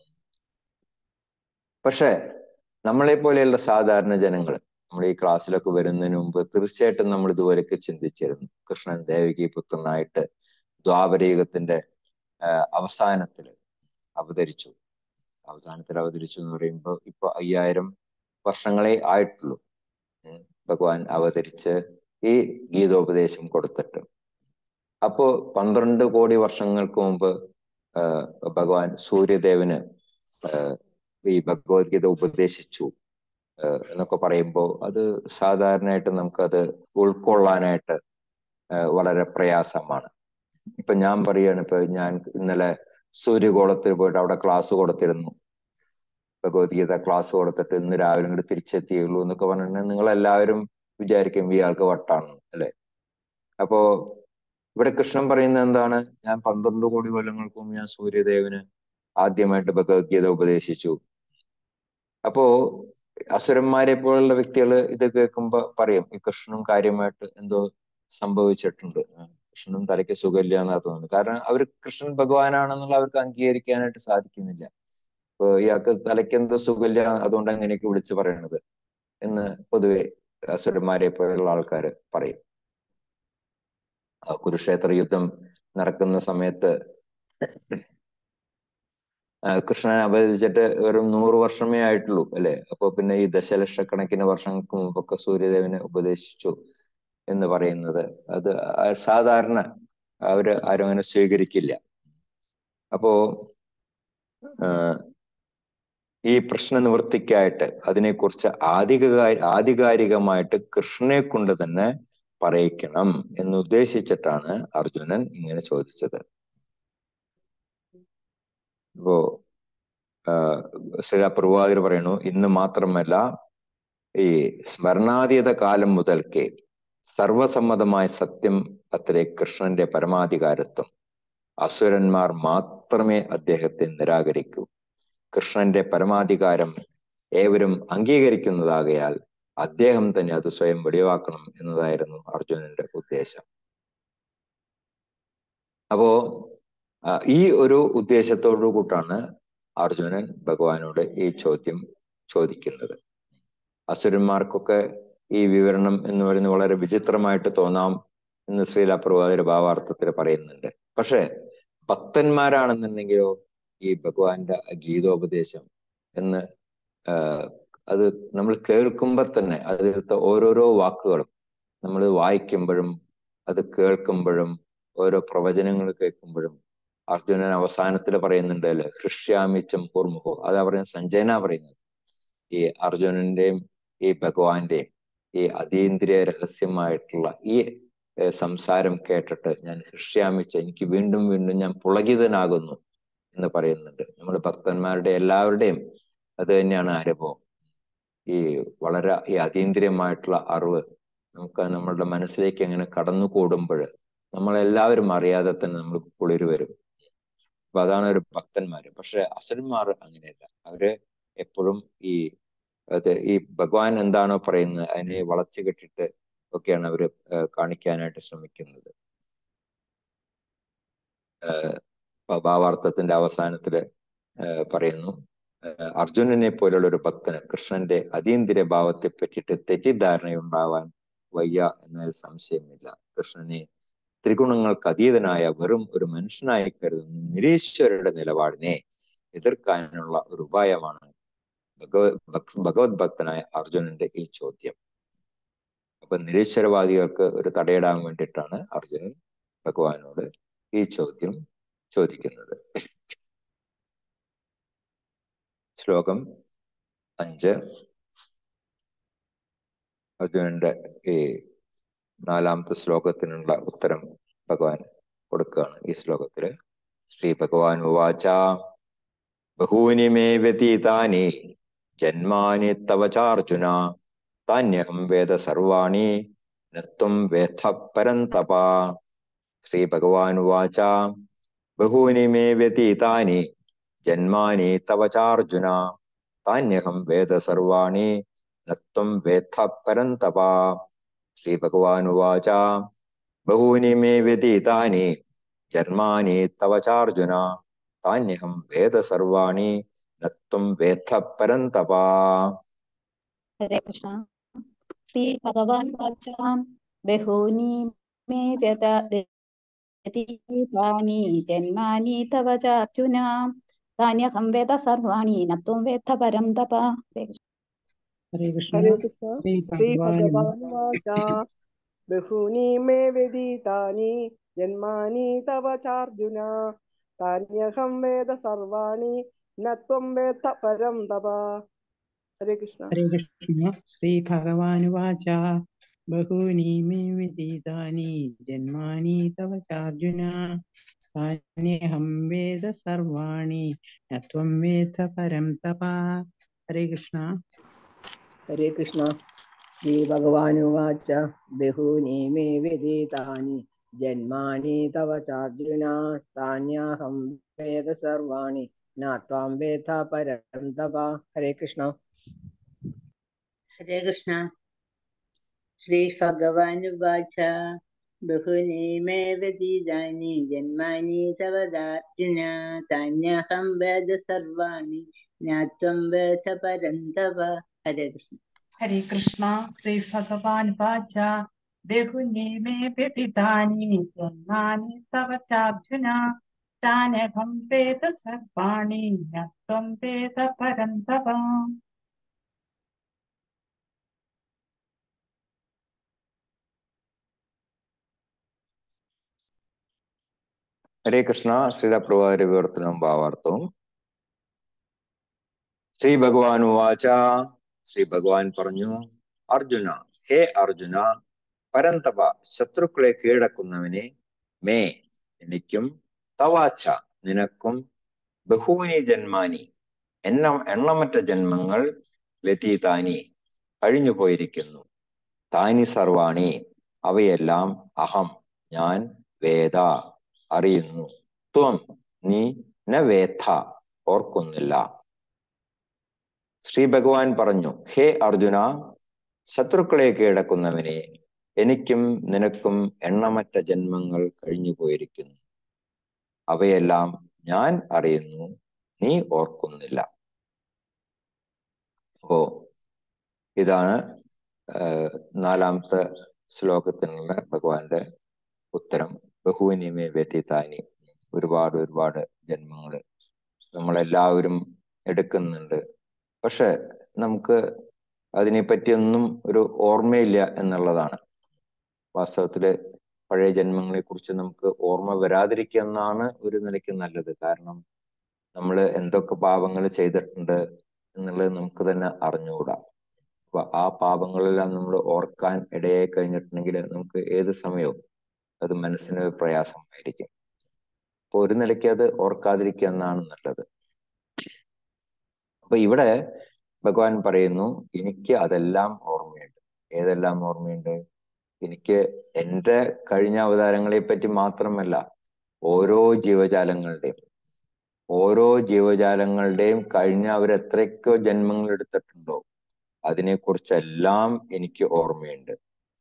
പക്ഷെ നമ്മളെ പോലെയുള്ള സാധാരണ ജനങ്ങൾ നമ്മൾ ഈ ക്ലാസ്സിലൊക്കെ വരുന്നതിന് മുമ്പ് തീർച്ചയായിട്ടും നമ്മൾ ഇതുവരെയൊക്കെ ചിന്തിച്ചിരുന്നു കൃഷ്ണൻ ദേവകി പുത്രനായിട്ട് ദ്വാപരയുഗത്തിന്റെ അവസാനത്തിൽ അവതരിച്ചു അവസാനത്തിൽ അവതരിച്ചു എന്ന് പറയുമ്പോൾ ഇപ്പൊ അയ്യായിരം വർഷങ്ങളെ ആയിട്ടുള്ളൂ ഭഗവാൻ അവതരിച്ച് ഈ ഗീതോപദേശം കൊടുത്തിട്ട് അപ്പോ പന്ത്രണ്ട് കോടി വർഷങ്ങൾക്ക് മുമ്പ് ഭഗവാൻ സൂര്യദേവന് ഈ ഭഗവത്ഗീത ഉപദേശിച്ചു എന്നൊക്കെ പറയുമ്പോൾ അത് സാധാരണയായിട്ട് നമുക്കത് ഉൾക്കൊള്ളാനായിട്ട് വളരെ പ്രയാസമാണ് ഇപ്പൊ ഞാൻ പറയാണ് ഇപ്പൊ ഞാൻ ഇന്നലെ സൂര്യകോളത്തിൽ പോയിട്ട് അവിടെ ക്ലാസ് കൊടുത്തിരുന്നു ഭഗവത്ഗീത ക്ലാസ് കൊടുത്തിട്ട് ഇന്ന് രാവിലെ ഇങ്ങോട്ട് തിരിച്ചെത്തിയുള്ളൂ എന്നൊക്കെ പറഞ്ഞിട്ടുണ്ടെങ്കിൽ നിങ്ങൾ എല്ലാവരും വിചാരിക്കും ഈ ആൾക്ക് വട്ടാണ് അല്ലെ അപ്പോ ഇവിടെ കൃഷ്ണൻ പറയുന്നത് എന്താണ് ഞാൻ പന്ത്രണ്ട് കോടി കൊല്ലങ്ങൾക്ക് മുമ്പ് ഞാൻ സൂര്യദേവന് ആദ്യമായിട്ട് ഭഗവത്ഗീത ഉപദേശിച്ചു അപ്പോ അസുരന്മാരെ പോലുള്ള വ്യക്തികൾ ഇത് കേൾക്കുമ്പോ പറയും ഈ കൃഷ്ണനും കാര്യമായിട്ട് എന്തോ സംഭവിച്ചിട്ടുണ്ട് കൃഷ്ണനും തലയ്ക്ക് സുഖമില്ല എന്നാ തോന്നുന്നത് കാരണം അവർ കൃഷ്ണൻ ഭഗവാനാണെന്നുള്ള അവർക്ക് അംഗീകരിക്കാനായിട്ട് സാധിക്കുന്നില്ല ഇപ്പൊ ഇയാൾക്ക് തലയ്ക്ക് എന്തോ സുഖമില്ല അതുകൊണ്ട് അങ്ങനെയൊക്കെ വിളിച്ചു പറയണത് എന്ന് പൊതുവെ അസുരന്മാരെ പോലുള്ള ആൾക്കാർ പറയും കുരുക്ഷേത്ര യുദ്ധം നടക്കുന്ന സമയത്ത് കൃഷ്ണനെ അവതരിച്ചിട്ട് വെറും നൂറ് വർഷമേ ആയിട്ടുള്ളൂ അല്ലെ അപ്പൊ പിന്നെ ഈ ദശലക്ഷക്കണക്കിന് വർഷങ്ങൾക്ക് മുമ്പൊക്കെ സൂര്യദേവനെ ഉപദേശിച്ചു എന്ന് പറയുന്നത് അത് സാധാരണ അവര് ആരും അങ്ങനെ സ്വീകരിക്കില്ല അപ്പോ ഈ പ്രശ്ന നിവൃത്തിക്കായിട്ട് അതിനെക്കുറിച്ച് ആധികാരി ആധികാരികമായിട്ട് കൃഷ്ണനെ കൊണ്ട് തന്നെ പറയിക്കണം എന്ന് ഉദ്ദേശിച്ചിട്ടാണ് അർജുനൻ ഇങ്ങനെ ചോദിച്ചത് ഇപ്പോ ശ്രീ പ്രഭാകർ പറയുന്നു ഇന്ന് മാത്രമല്ല ഈ സ്മരണാതീത കാലം മുതൽക്കേ സർവസമ്മതമായ സത്യം അത്രേ കൃഷ്ണന്റെ പരമാധികാരത്വം അസുരന്മാർ മാത്രമേ അദ്ദേഹത്തെ നിരാകരിക്കൂ കൃഷ്ണന്റെ പരമാധികാരം ഏവരും അംഗീകരിക്കുന്നതാകയാൽ അദ്ദേഹം തന്നെ അത് സ്വയം വെടിവാക്കണം എന്നതായിരുന്നു അർജുനന്റെ ഉദ്ദേശം അപ്പോ ഈ ഒരു ഉദ്ദേശത്തോടു കൂട്ടാണ് അർജുനൻ ഭഗവാനോട് ഈ ചോദ്യം ചോദിക്കുന്നത് അസുരന്മാർക്കൊക്കെ ഈ വിവരണം എന്ന് പറയുന്നത് വളരെ വിചിത്രമായിട്ട് തോന്നാം എന്ന് ശ്രീല പ്രഭാതയുടെ ഭാവാർത്ഥത്തിൽ പറയുന്നുണ്ട് പക്ഷെ ഭക്തന്മാരാണെന്നുണ്ടെങ്കിലോ ഈ ഭഗവാന്റെ ഗീതോപദേശം എന്ന് അത് നമ്മൾ കേൾക്കുമ്പോൾ തന്നെ അതിലത്തെ ഓരോരോ വാക്കുകളും നമ്മൾ വായിക്കുമ്പോഴും അത് കേൾക്കുമ്പോഴും ഓരോ പ്രവചനങ്ങൾ കേൾക്കുമ്പോഴും അർജുനൻ അവസാനത്തിൽ പറയുന്നുണ്ട് അല്ലെ ഹൃഷ്യാമിച്ചം പൂർമുഖോ അതാ പറയുന്നത് സഞ്ജയന പറയുന്നത് ഈ അർജുനന്റെയും ഈ ഭഗവാന്റെയും ഈ അതീന്ദ്രിയ രഹസ്യമായിട്ടുള്ള ഈ സംസാരം കേട്ടിട്ട് ഞാൻ ഹൃഷ്യാമിച്ച് എനിക്ക് വീണ്ടും വീണ്ടും ഞാൻ പുളകിതനാകുന്നു എന്ന് പറയുന്നുണ്ട് നമ്മൾ ഭക്തന്മാരുടെ എല്ലാവരുടെയും അത് തന്നെയാണ് അനുഭവം ഈ വളരെ ഈ അതീന്ദ്രിയമായിട്ടുള്ള അറിവ് നമുക്ക് നമ്മളുടെ മനസ്സിലേക്ക് എങ്ങനെ കടന്നു കൂടുമ്പോൾ നമ്മളെല്ലാവരും അറിയാതെ തന്നെ നമ്മൾ കുളിര് വരും അപ്പൊ അതാണ് ഒരു ഭക്തന്മാര് പക്ഷെ അസുരന്മാർ അങ്ങനെയല്ല അവര് എപ്പോഴും ഈ അത് ഈ ഭഗവാൻ എന്താണോ പറയുന്നത് അതിനെ വളച്ചു കെട്ടിട്ട് ഒക്കെയാണ് അവര് കാണിക്കാനായിട്ട് ശ്രമിക്കുന്നത് ഭാവാർത്ഥത്തിന്റെ അവസാനത്തില് പറയുന്നു അർജുനനെ പോലുള്ള ഒരു ഭക്തന് കൃഷ്ണന്റെ അതീന്ദ്രിയ ഭാവത്തെ പറ്റിയിട്ട് തെറ്റിദ്ധാരണയുണ്ടാവാൻ വയ്യ എന്നതിൽ സംശയമില്ല കൃഷ്ണനെ ത്രിഗുണങ്ങൾക്ക് അതീതനായ വെറും ഒരു മനുഷ്യനായി കരുതുന്ന നിരീശ്വരരുടെ നിലപാടിനെ എതിർക്കാനുള്ള ഒരു ഉപായമാണ് ഭഗവത് ഭക്തനായ അർജുനന്റെ ഈ ചോദ്യം അപ്പൊ നിരീശ്വരവാദികൾക്ക് ഒരു തടയിടാൻ വേണ്ടിയിട്ടാണ് അർജുനൻ ഭഗവാനോട് ഈ ചോദ്യം ചോദിക്കുന്നത് ശ്ലോകം അഞ്ച് അർജുനന്റെ ഈ നാലാമത്തെ ശ്ലോകത്തിനുള്ള ഉത്തരം ഭഗവാൻ കൊടുക്കുകയാണ് ഈ ശ്ലോകത്തില് ശ്രീ ഭഗവാൻ ഉവാച ബഹൂനി മേ വ്യതീതാനി ജന്മാനി തവ ചാർജുന താന്യഹം വേദ സർവാണി നത്വം വേദ പരന്തപ ശ്രീ ഭഗവാൻ ഉവാച ബഹൂനി മേ വ്യതീതാനി ജന്മാനി തവ ചാർജുന താന്യഹം വേദ സർവാണി നത്വം വേത്ത പരന്തപ ശ്രീഭഗവാനുവാച ബഹൂനി മേ വ്യതീതാനി ജന്മാനി തവ ചാർജുന താന്യഹം വേദ സർവാണി നത്വം വേത്ത പരന്തപ ഹരേ കൃഷ്ണ ശ്രീ ഭഗവാൻ വാച ബഹൂനി മേ വ്യത വ്യതീതാനി ജന്മാനി തവ ചാർജുന താന്യഹം വേദ സർവാണി നത്വം വേത്ത പരം തപ ഹരേ കൃഷ്ണ ഹരേ ഹരേ കൃഷ്ണ കൃഷ്ണ ശ്രീ ശ്രീ ഭഗവാൻ ഭഗവാനുവാച ബഹൂനി മേ വ്യതീതാനി ജന്മാനി തവ ചാർജുന താന്യഹം വേദ സർവാണി നത്വം വേത്ത പരം തപ ഹരേ കൃഷ്ണ ഹരേ കൃഷ്ണ ശ്രീ ഭഗവാനുവാച ബഹൂനി മേ വിദിതാനി ജന്മാനി തവ ചാർജുന താന്യഹം വേദ സർവാണി നത്വം വേദ പരം തപ ഹരേ കൃഷ്ണ ഹരേ കൃഷ്ണ ശ്രീഭഗവാനുവാച ബഹൂനി മേ വിദിതാനി ജന്മാനി തവ ചാർജുന താന്യാഹം വേദ സർവാണി നാത്വാം വേദ പരം തപ ഹരേ കൃഷ്ണ ഹരേ കൃഷ്ണ ശ്രീ ഭഗവാനുവാച ബഹൂനി മേ വ്യതീതാനി ജന്മാനി തവ ദാർജുന താന്യഹം വേദ സർവാണി ജ്ഞാത്വം വേദ പരന്തവ ഹരേ കൃഷ്ണ ഹരേ കൃഷ്ണ ശ്രീ ഭഗവാൻ വാച ബഹുനി മേ വ്യതിതാനി ജന്മാനി തവ ചാർജുന താനഹം വേദ സർവാണി നത്വം വേദ പരന്തവ ഹരേ കൃഷ്ണ ശ്രീല പ്രഭാര വിവർത്തനവും ഭാവാർത്ഥവും ശ്രീ ഭഗവാൻ വാച ശ്രീ ഭഗവാൻ പറഞ്ഞു അർജുന ഹേ അർജുന പരന്തപ ശത്രുക്കളെ കീഴടക്കുന്നവനെ മേ എനിക്കും തവാച്ച നിനക്കും ബഹൂനി ജന്മാനി എണ്ണ എണ്ണമറ്റ ജന്മങ്ങൾ വ്യതീതാനി കഴിഞ്ഞു പോയിരിക്കുന്നു താനി സർവാണി അവയെല്ലാം അഹം ഞാൻ വേദ അറിയുന്നു ത്വം നീ ന വേത്ത ഓർക്കുന്നില്ല ശ്രീ ഭഗവാൻ പറഞ്ഞു ഹേ അർജുന ശത്രുക്കളെ കീഴടക്കുന്നവനെ എനിക്കും നിനക്കും എണ്ണമറ്റ ജന്മങ്ങൾ കഴിഞ്ഞു പോയിരിക്കുന്നു അവയെല്ലാം ഞാൻ അറിയുന്നു നീ ഓർക്കുന്നില്ല അപ്പോ ഇതാണ് നാലാമത്തെ ശ്ലോകത്തിനുള്ള ഭഗവാന്റെ ഉത്തരം ബഹുവിനിമേ വ്യതീതാനി ഒരുപാട് ഒരുപാട് ജന്മങ്ങൾ നമ്മളെല്ലാവരും എടുക്കുന്നുണ്ട് പക്ഷെ നമുക്ക് അതിനെപ്പറ്റിയൊന്നും ഒരു ഓർമ്മയില്ല എന്നുള്ളതാണ് വാസ്തവത്തില് പഴയ ജന്മങ്ങളെ കുറിച്ച് നമുക്ക് ഓർമ്മ വരാതിരിക്കുക എന്നാണ് ഒരു നിലയ്ക്ക് നല്ലത് കാരണം നമ്മൾ എന്തൊക്കെ പാപങ്ങൾ ചെയ്തിട്ടുണ്ട് എന്നുള്ളത് നമുക്ക് തന്നെ അറിഞ്ഞുകൂടാ അപ്പൊ ആ പാപങ്ങളെല്ലാം നമ്മൾ ഓർക്കാൻ ഇടയായി കഴിഞ്ഞിട്ടുണ്ടെങ്കിൽ നമുക്ക് ഏത് സമയവും അത് മനസ്സിന് പ്രയാസമായിരിക്കും അപ്പൊ ഒരു നിലയ്ക്ക് അത് ഓർക്കാതിരിക്കുക എന്നാണ് നല്ലത് അപ്പൊ ഇവിടെ ഭഗവാൻ പറയുന്നു എനിക്ക് അതെല്ലാം ഓർമ്മയുണ്ട് ഏതെല്ലാം ഓർമ്മയുണ്ട് എനിക്ക് എൻ്റെ കഴിഞ്ഞ അവതാരങ്ങളെ പറ്റി മാത്രമല്ല ഓരോ ജീവജാലങ്ങളുടെയും ഓരോ ജീവജാലങ്ങളുടെയും കഴിഞ്ഞ അവർ എത്രയൊക്കെ ജന്മങ്ങൾ എടുത്തിട്ടുണ്ടോ അതിനെക്കുറിച്ചെല്ലാം എനിക്ക് ഓർമ്മയുണ്ട്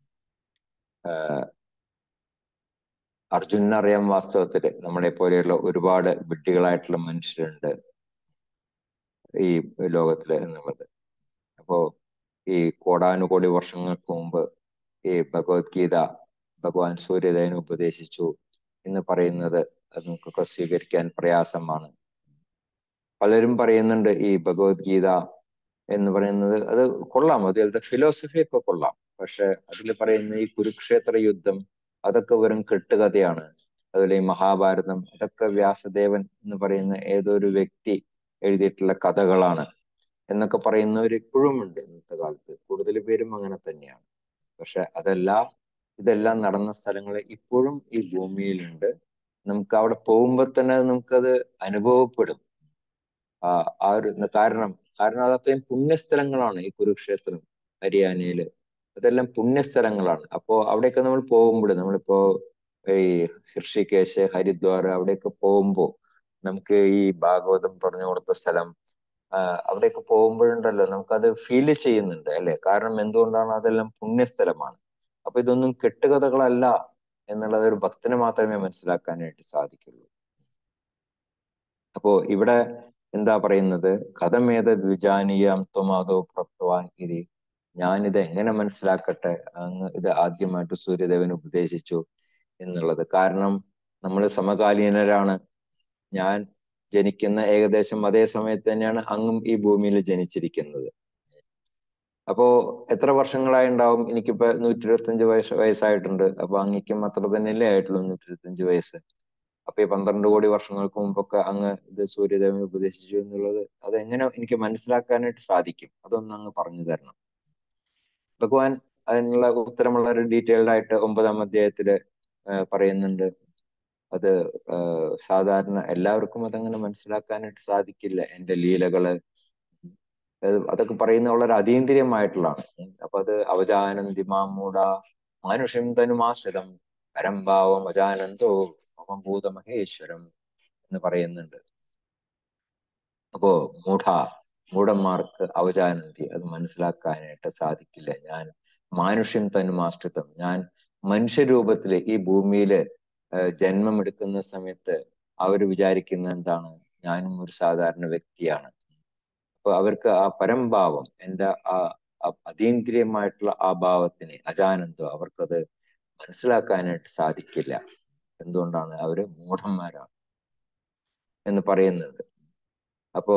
അർജുനറിയാം വാസ്തവത്തില് നമ്മളെ പോലെയുള്ള ഒരുപാട് വിഡ്ഢികളായിട്ടുള്ള മനുഷ്യരുണ്ട് ഈ ലോകത്തില് എന്നുള്ളത് അപ്പോ ഈ കോടാനുകോടി വർഷങ്ങൾക്ക് മുമ്പ് ഈ ഭഗവത്ഗീത ഭഗവാൻ സൂര്യദേവന് ഉപദേശിച്ചു എന്ന് പറയുന്നത് അത് നമുക്കൊക്കെ സ്വീകരിക്കാൻ പ്രയാസമാണ് പലരും പറയുന്നുണ്ട് ഈ ഭഗവത്ഗീത എന്ന് പറയുന്നത് അത് കൊള്ളാം അതിലത്തെ ഫിലോസഫി ഒക്കെ കൊള്ളാം പക്ഷെ അതിൽ പറയുന്ന ഈ കുരുക്ഷേത്ര യുദ്ധം അതൊക്കെ വെറും കെട്ടുകഥയാണ് അതുപോലെ ഈ മഹാഭാരതം അതൊക്കെ വ്യാസദേവൻ എന്ന് പറയുന്ന ഏതോ ഒരു വ്യക്തി എഴുതിയിട്ടുള്ള കഥകളാണ് എന്നൊക്കെ പറയുന്നവർ ഇപ്പോഴും ഉണ്ട് ഇന്നത്തെ കാലത്ത് കൂടുതൽ പേരും അങ്ങനെ തന്നെയാണ് പക്ഷെ അതല്ല ഇതെല്ലാം നടന്ന സ്ഥലങ്ങൾ ഇപ്പോഴും ഈ ഭൂമിയിലുണ്ട് നമുക്ക് അവിടെ പോകുമ്പോൾ തന്നെ നമുക്കത് അനുഭവപ്പെടും ആ ആ ഒരു കാരണം കാരണം അത് അത്രയും പുണ്യസ്ഥലങ്ങളാണ് ഈ കുരുക്ഷേത്രം ഹരിയാനയില് അതെല്ലാം പുണ്യസ്ഥലങ്ങളാണ് അപ്പോ അവിടെയൊക്കെ നമ്മൾ പോകുമ്പോൾ നമ്മളിപ്പോ ഈ ഋഷികേശ് ഹരിദ്വാർ അവിടെയൊക്കെ പോകുമ്പോൾ നമുക്ക് ഈ ഭാഗവതം പറഞ്ഞു കൊടുത്ത സ്ഥലം ആ, അവിടെയൊക്കെ പോകുമ്പോഴുണ്ടല്ലോ നമുക്കത് ഫീൽ ചെയ്യുന്നുണ്ട് അല്ലെ കാരണം എന്തുകൊണ്ടാണ് അതെല്ലാം പുണ്യസ്ഥലമാണ് അപ്പൊ ഇതൊന്നും കെട്ടുകഥകളല്ല എന്നുള്ളത് ഒരു ഭക്തന് മാത്രമേ മനസ്സിലാക്കാനായിട്ട് സാധിക്കുള്ളൂ അപ്പോ ഇവിടെ എന്താ പറയുന്നത് കഥമേത ദ്വിജാനീയം ത്വമാതോ പ്രപ്തവാൻ ഇത് ഞാനിത് എങ്ങനെ മനസ്സിലാക്കട്ടെ അങ്ങ് ഇത് ആദ്യമായിട്ട് സൂര്യദേവൻ ഉപദേശിച്ചു എന്നുള്ളത് കാരണം നമ്മൾ സമകാലീനരാണ് ഞാൻ ജനിക്കുന്ന ഏകദേശം അതേ സമയത്ത് തന്നെയാണ് അങ്ങും ഈ ഭൂമിയിൽ ജനിച്ചിരിക്കുന്നത് അപ്പോ എത്ര വർഷങ്ങളായി ഉണ്ടാവും എനിക്കിപ്പോ നൂറ്റി ഇരുപത്തഞ്ച് വയസ്സ് വയസ്സായിട്ടുണ്ട് അപ്പൊ അങ്ങേക്കും അത്ര തന്നെയല്ലേ ആയിട്ടുള്ളൂ നൂറ്റി ഇരുപത്തഞ്ച് വയസ്സ് അപ്പൊ ഈ പന്ത്രണ്ട് കോടി വർഷങ്ങൾക്ക് മുമ്പൊക്കെ അങ്ങ് ഇത് സൂര്യദേവൻ ഉപദേശിച്ചു എന്നുള്ളത് അത് എങ്ങനെ എനിക്ക് മനസ്സിലാക്കാനായിട്ട് സാധിക്കും അതൊന്ന് അങ്ങ് പറഞ്ഞു തരണം ഭഗവാൻ അതിനുള്ള ഉത്തരം വളരെ ഡീറ്റെയിൽഡ് ആയിട്ട് ഒമ്പതാം അധ്യായത്തില് ആ, പറയുന്നുണ്ട് അത് ആ, സാധാരണ എല്ലാവർക്കും അതങ്ങനെ മനസ്സിലാക്കാനായിട്ട് സാധിക്കില്ല എന്റെ ലീലകള് അത് അതൊക്കെ പറയുന്ന വളരെ അതീന്ദ്രിയമായിട്ടുള്ളതാണ് ഉം. അപ്പൊ അത് അവജാനന്തി മാമൂട മാനുഷ്യം തനുമാശ്രിതം പരംഭാവം അജാനന്തോ മമഭൂത മഹേശ്വരം എന്ന് പറയുന്നുണ്ട് അപ്പോ മൂഢ മൂഢന്മാർക്ക് അവജാനന്തി അത് മനസ്സിലാക്കാനായിട്ട് സാധിക്കില്ല ഞാൻ മാനുഷ്യം തനുമാശ്രിതം ഞാൻ മനുഷ്യരൂപത്തില് ഈ ഭൂമിയില് ജന്മം എടുക്കുന്ന സമയത്ത് അവർ വിചാരിക്കുന്ന എന്താണ് ഞാനും ഒരു സാധാരണ വ്യക്തിയാണ് അപ്പൊ അവർക്ക് ആ പരംഭാവം എൻ്റെ ആ ആ അതീന്ദ്രിയമായിട്ടുള്ള ആ ഭാവത്തിന് അജാനന്തോ അവർക്കത് മനസ്സിലാക്കാനായിട്ട് സാധിക്കില്ല എന്തുകൊണ്ടാണ് അവര് മൂഢന്മാരാണ് എന്ന് പറയുന്നുണ്ട് അപ്പോ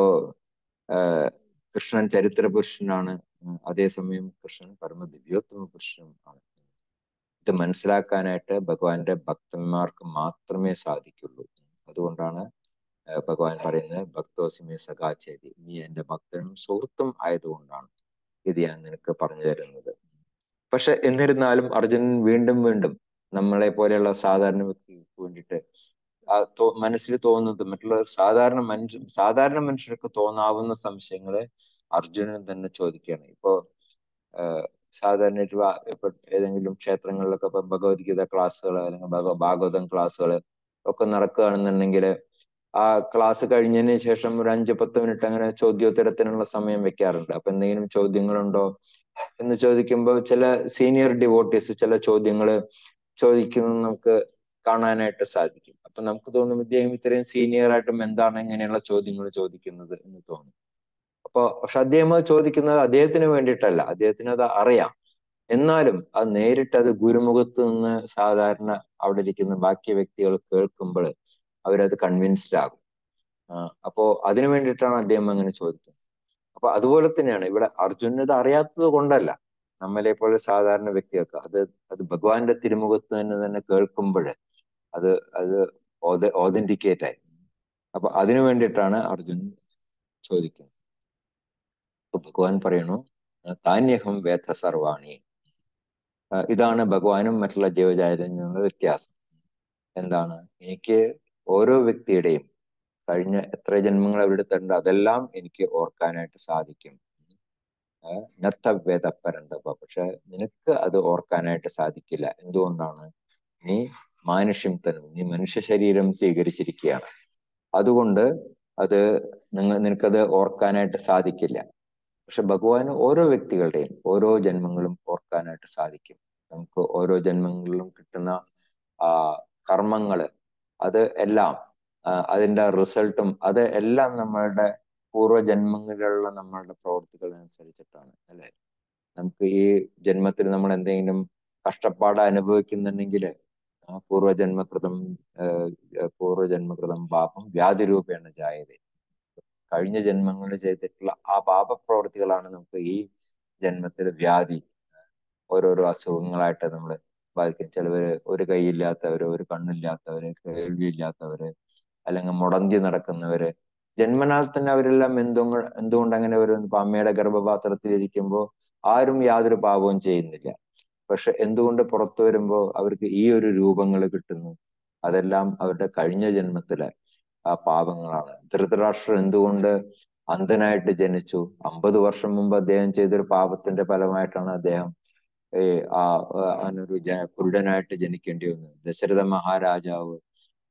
ആഹ് കൃഷ്ണൻ ചരിത്ര പുരുഷനാണ് ഉം അതേസമയം കൃഷ്ണൻ പരമ ദിവ്യോത്തമ പുരുഷനും ആണ് ഇത് മനസ്സിലാക്കാനായിട്ട് ഭഗവാന്റെ ഭക്തന്മാർക്ക് മാത്രമേ സാധിക്കുള്ളൂ അതുകൊണ്ടാണ് ആഹ് ഭഗവാൻ പറയുന്നത് ഭക്തോസിമേ സഖാചേരി നീ എന്റെ ഭക്തനും സുഹൃത്തും ആയതുകൊണ്ടാണ് ഇത് ഞാൻ നിനക്ക് പറഞ്ഞു തരുന്നത് പക്ഷെ എന്നിരുന്നാലും അർജുനൻ വീണ്ടും വീണ്ടും നമ്മളെ പോലെയുള്ള സാധാരണ വ്യക്തികൾക്ക് വേണ്ടിയിട്ട് ആ തോ മനസ്സിൽ തോന്നുന്നത് മറ്റുള്ള സാധാരണ മനുഷ്യ സാധാരണ മനുഷ്യർക്ക് തോന്നാവുന്ന സംശയങ്ങള് അർജുനൻ തന്നെ ചോദിക്കുകയാണ് ഇപ്പോ ആഹ് സാധാരണ ഒരു വാ- ഇപ്പൊ ഏതെങ്കിലും ക്ഷേത്രങ്ങളിലൊക്കെ ഇപ്പൊ ഭഗവത്ഗീത ക്ലാസ്സുകൾ അല്ലെങ്കിൽ ഭഗ- ഭാഗവതം ക്ലാസ്സുകൾ ഒക്കെ നടക്കുകയാണെന്നുണ്ടെങ്കിൽ ആ ക്ലാസ് കഴിഞ്ഞതിന് ശേഷം ഒരു അഞ്ച് പത്ത് മിനിറ്റ് അങ്ങനെ ചോദ്യോത്തരത്തിനുള്ള സമയം വെക്കാറുണ്ട് അപ്പൊ എന്തെങ്കിലും ചോദ്യങ്ങളുണ്ടോ എന്ന് ചോദിക്കുമ്പോൾ ചില സീനിയർ ഡിവോട്ടീസ് ചില ചോദ്യങ്ങൾ ചോദിക്കുന്നത് നമുക്ക് കാണാനായിട്ട് സാധിക്കും അപ്പൊ നമുക്ക് തോന്നും ഇദ്ദേഹം ഇത്രയും സീനിയർ ആയിട്ടും എന്താണ് ഇങ്ങനെയുള്ള ചോദ്യങ്ങൾ ചോദിക്കുന്നത് എന്ന് തോന്നും അപ്പൊ പക്ഷെ അദ്ദേഹം അത് ചോദിക്കുന്നത് അദ്ദേഹത്തിന് വേണ്ടിയിട്ടല്ല അദ്ദേഹത്തിന് അത് അറിയാം എന്നാലും അത് നേരിട്ട് അത് ഗുരുമുഖത്ത് നിന്ന് സാധാരണ അവിടെ ഇരിക്കുന്ന ബാക്കി വ്യക്തികൾ കേൾക്കുമ്പോൾ അവരത് കൺവിൻസ്ഡ് ആകും ആ, അപ്പോ അതിനു വേണ്ടിയിട്ടാണ് അദ്ദേഹം അങ്ങനെ ചോദിക്കുന്നത് അപ്പൊ അതുപോലെ തന്നെയാണ് ഇവിടെ അർജുനന് ഇത് അറിയാത്തത് കൊണ്ടല്ല നമ്മളെ പോലെ സാധാരണ വ്യക്തികൾക്ക് അത് അത് ഭഗവാന്റെ തിരുമുഖത്ത് തന്നെ തന്നെ കേൾക്കുമ്പോൾ അത് അത് ഓതന്റിക്കേറ്റ് ആയി അപ്പൊ അതിനു വേണ്ടിയിട്ടാണ് അർജുനൻ ചോദിക്കുന്നത് അപ്പൊ ഭഗവാൻ പറയണു താന്യഹം വേദ സർവാണി ആ, ഇതാണ് ഭഗവാനും മറ്റുള്ള ജീവജാലങ്ങളുടെ വ്യത്യാസം എന്താണ് എനിക്ക് ഓരോ വ്യക്തിയുടെയും കഴിഞ്ഞ എത്ര ജന്മങ്ങൾ അവരെടുത്തുണ്ട് അതെല്ലാം എനിക്ക് ഓർക്കാനായിട്ട് സാധിക്കും നത്തവേദ പരന്തപ പക്ഷെ നിനക്ക് അത് ഓർക്കാനായിട്ട് സാധിക്കില്ല എന്തുകൊണ്ടാണ് നീ മാനുഷ്യം തന്നെ നീ മനുഷ്യ ശരീരം സ്വീകരിച്ചിരിക്കുകയാണ് അതുകൊണ്ട് അത് നിങ്ങൾ നിനക്കത് ഓർക്കാനായിട്ട് സാധിക്കില്ല പക്ഷെ ഭഗവാന് ഓരോ വ്യക്തികളുടെയും ഓരോ ജന്മങ്ങളും ഓർക്കാനായിട്ട് സാധിക്കും നമുക്ക് ഓരോ ജന്മങ്ങളിലും കിട്ടുന്ന ആ കർമ്മങ്ങള് അത് എല്ലാം ആ, അതിന്റെ റിസൾട്ടും അത് എല്ലാം നമ്മളുടെ പൂർവ്വജന്മങ്ങളിലുള്ള നമ്മളുടെ പ്രവൃത്തികൾ അനുസരിച്ചിട്ടാണ് അല്ലെ നമുക്ക് ഈ ജന്മത്തിൽ നമ്മൾ എന്തെങ്കിലും കഷ്ടപ്പാട് അനുഭവിക്കുന്നുണ്ടെങ്കിൽ ആ പൂർവ്വജന്മകൃതം ഏഹ് പൂർവ്വജന്മകൃതം പാപം വ്യാധി രൂപേണ ജായത കഴിഞ്ഞ ജന്മങ്ങളിൽ ചെയ്തിട്ടുള്ള ആ പാപപ്രവൃത്തികളാണ് നമുക്ക് ഈ ജന്മത്തിൽ വ്യാധി ഓരോരോ അസുഖങ്ങളായിട്ട് നമ്മൾ ബാധിക്കും ചിലവര് ഒരു കൈയില്ലാത്തവര് ഒരു കണ്ണില്ലാത്തവര് കേൾവിയില്ലാത്തവര് അല്ലെങ്കിൽ മുടന്തി നടക്കുന്നവര് ജന്മനാൽ തന്നെ അവരെല്ലാം എന്തുകൊണ്ട് എന്തുകൊണ്ട് അങ്ങനെ വരുന്നു ഇപ്പൊ അമ്മയുടെ ഗർഭപാത്രത്തിൽ ഇരിക്കുമ്പോൾ ആരും യാതൊരു പാപവും ചെയ്യുന്നില്ല പക്ഷെ എന്തുകൊണ്ട് പുറത്തു വരുമ്പോൾ അവർക്ക് ഈ ഒരു രൂപങ്ങൾ കിട്ടുന്നു അതെല്ലാം അവരുടെ കഴിഞ്ഞ ജന്മത്തിലെ ആ പാപങ്ങളാണ് ധൃതരാഷ്ട്രം എന്തുകൊണ്ട് അന്ധനായിട്ട് ജനിച്ചു അമ്പത് വർഷം മുമ്പ് അദ്ദേഹം ചെയ്തൊരു പാപത്തിന്റെ ഫലമായിട്ടാണ് അദ്ദേഹം ഈ ആ ആ, അവനൊരു ജ കുരുടനായിട്ട് ജനിക്കേണ്ടി വന്നത് ദശരഥ മഹാരാജാവ്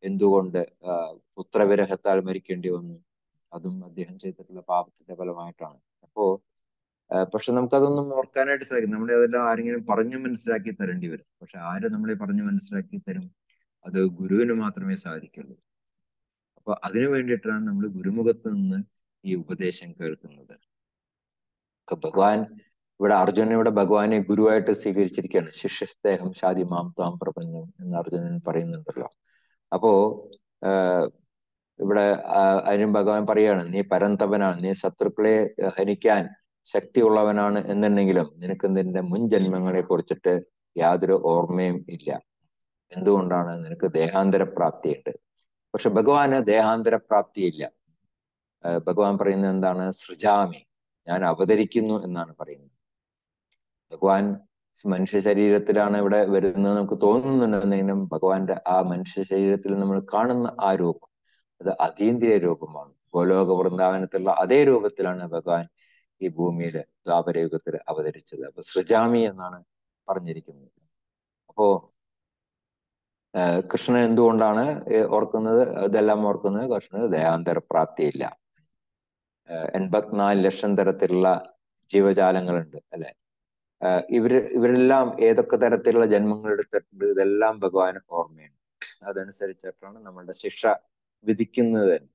എന്തുകൊണ്ട് ആ, പുത്രവിരഹത്താൽ മരിക്കേണ്ടി വന്നു അതും അദ്ദേഹം ചെയ്തിട്ടുള്ള പാപത്തിന്റെ ഫലമായിട്ടാണ് അപ്പോ ആ, പക്ഷെ നമുക്കതൊന്നും ഓർക്കാനായിട്ട് സാധിക്കും നമ്മളെ അതെല്ലാം ആരെങ്കിലും പറഞ്ഞു മനസ്സിലാക്കി തരേണ്ടി വരും പക്ഷെ ആര് നമ്മളെ പറഞ്ഞു മനസ്സിലാക്കി തരും അത് ഗുരുവിന് മാത്രമേ സാധിക്കുള്ളൂ അപ്പൊ അതിനു വേണ്ടിയിട്ടാണ് നമ്മൾ ഗുരുമുഖത്ത് നിന്ന് ഈ ഉപദേശം കേൾക്കുന്നത് അപ്പൊ ഭഗവാൻ ഇവിടെ അർജുനൻ ഇവിടെ ഭഗവാനെ ഗുരുവായിട്ട് സ്വീകരിച്ചിരിക്കുകയാണ് ശിഷ്യസ്തേഹം ഷാദി മാം ത്വാം പ്രപഞ്ചം എന്ന് അർജുനൻ പറയുന്നുണ്ടല്ലോ അപ്പോ ആഹ് ഇവിടെ ആഹ് അതിനും ഭഗവാൻ പറയാണ് നീ പരന്തപനാണ് നീ ശത്രുക്കളെ ഹനിക്കാൻ ശക്തിയുള്ളവനാണ് എന്നുണ്ടെങ്കിലും നിനക്ക് നിന്റെ മുൻ ജന്മങ്ങളെ കുറിച്ചിട്ട് യാതൊരു ഓർമ്മയും ഇല്ല എന്തുകൊണ്ടാണ് നിനക്ക് ദേഹാന്തര പ്രാപ്തിയുണ്ട് പക്ഷെ ഭഗവാന് ദേഹാന്തര പ്രാപ്തിയില്ല ആഹ് ഭഗവാൻ പറയുന്നത് എന്താണ് സൃജാമി ഞാൻ അവതരിക്കുന്നു എന്നാണ് പറയുന്നത് ഭഗവാൻ മനുഷ്യ ശരീരത്തിലാണ് ഇവിടെ വരുന്നത് നമുക്ക് തോന്നുന്നുണ്ടെന്നെങ്കിലും ഭഗവാന്റെ ആ മനുഷ്യ ശരീരത്തിൽ നമ്മൾ കാണുന്ന ആ രൂപം അത് അതീന്ദ്രിയ രൂപമാണ് ഗോലോക വൃന്ദാവനത്തിലുള്ള അതേ രൂപത്തിലാണ് ഭഗവാൻ ഈ ഭൂമിയിൽ ദ്വാപരയുഗത്തിൽ അവതരിച്ചത് അപ്പൊ സൃജാമി എന്നാണ് പറഞ്ഞിരിക്കുന്നത് അപ്പോ ആഹ് കൃഷ്ണൻ എന്തുകൊണ്ടാണ് ഏർ ഓർക്കുന്നത് ഇതെല്ലാം ഓർക്കുന്നത് കൃഷ്ണന് ദേഹാന്തര പ്രാപ്തിയില്ല ആഹ് എൺപത്തിനാല് ലക്ഷം തരത്തിലുള്ള ജീവജാലങ്ങളുണ്ട് അല്ലെ ആഹ് ഇവര് ഇവരെല്ലാം ഏതൊക്കെ തരത്തിലുള്ള ജന്മങ്ങൾ എടുത്തിട്ടുണ്ട് ഇതെല്ലാം ഭഗവാന് ഓർമ്മയുണ്ട് അതനുസരിച്ചിട്ടാണ് നമ്മളുടെ ശിക്ഷ വിധിക്കുന്നത് തന്നെ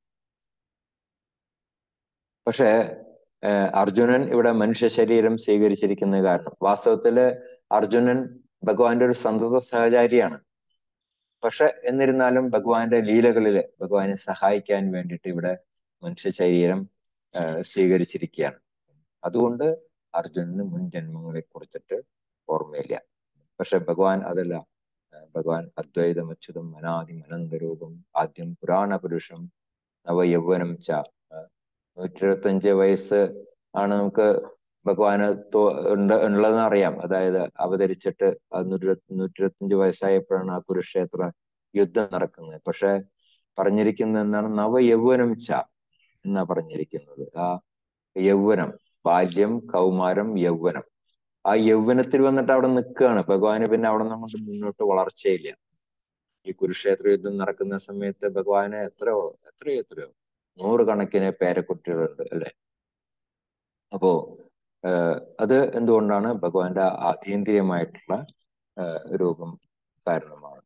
പക്ഷേ ആഹ് അർജുനൻ ഇവിടെ മനുഷ്യ ശരീരം സ്വീകരിച്ചിരിക്കുന്ന കാരണം വാസ്തവത്തില് അർജുനൻ ഭഗവാന്റെ ഒരു സന്തത സഹചാരിയാണ് പക്ഷെ എന്നിരുന്നാലും ഭഗവാന്റെ ലീലകളില് ഭഗവാനെ സഹായിക്കാൻ വേണ്ടിയിട്ട് ഇവിടെ മനുഷ്യ ശരീരം ആഹ് സ്വീകരിച്ചിരിക്കുകയാണ് അതുകൊണ്ട് അർജുനന് മുൻ ജന്മങ്ങളെ കുറിച്ചിട്ട് ഓർമ്മയില്ല പക്ഷെ ഭഗവാൻ അതല്ല ആഹ് ഭഗവാൻ അദ്വൈതം അച്യുതം അനാദി അനന്തരൂപം ആദ്യം പുരാണ പുരുഷം നവയൗവനം ച നൂറ്റി എഴുപത്തഞ്ച് വയസ്സ് ആണ് നമുക്ക് ഭഗവാന് തോ ഉണ്ട് ഉള്ളതെന്ന് അറിയാം അതായത് അവതരിച്ചിട്ട് അത് നൂറ്റി ഇരുപത്തി നൂറ്റി ഇരുപത്തഞ്ച് വയസ്സായപ്പോഴാണ് ആ കുരുക്ഷേത്ര യുദ്ധം നടക്കുന്നത് പക്ഷെ പറഞ്ഞിരിക്കുന്നത് എന്താണ് നവയൗവനം ച എന്നാ പറഞ്ഞിരിക്കുന്നത് ആ യൗവനം ബാല്യം കൗമാരം യൗവനം ആ യൗവനത്തിൽ വന്നിട്ട് അവിടെ നിൽക്കുകയാണ് ഭഗവാന് പിന്നെ അവിടെ നിന്ന് അങ്ങോട്ട് മുന്നോട്ട് വളർച്ചയില്ല ഈ കുരുക്ഷേത്ര യുദ്ധം നടക്കുന്ന സമയത്ത് ഭഗവാന് എത്രയോ എത്രയോ എത്രയോ നൂറുകണക്കിന് പേരക്കുട്ടികളുണ്ട് അല്ലെ അപ്പോ ആഹ് അത് എന്തുകൊണ്ടാണ് ഭഗവാന്റെ അതീന്ദ്രിയമായിട്ടുള്ള ആഹ് രൂപം കാരണമാണ്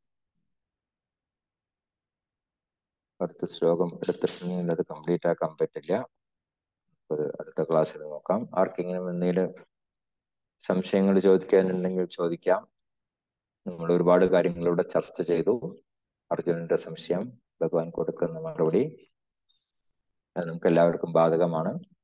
അടുത്ത ശ്ലോകം എടുത്തിട്ടുണ്ടെങ്കിൽ അത് കംപ്ലീറ്റ് ആക്കാൻ പറ്റില്ല അത് അടുത്ത ക്ലാസ്സിൽ നോക്കാം ആർക്കെങ്കിലും എന്തെങ്കിലും സംശയങ്ങൾ ചോദിക്കാനുണ്ടെങ്കിൽ ചോദിക്കാം നമ്മൾ ഒരുപാട് കാര്യങ്ങൾ ഇവിടെ ചർച്ച ചെയ്തു അർജുനന്റെ സംശയം ഭഗവാൻ കൊടുക്കുന്ന മറുപടി അത് നമുക്ക് എല്ലാവർക്കും ബാധകമാണ്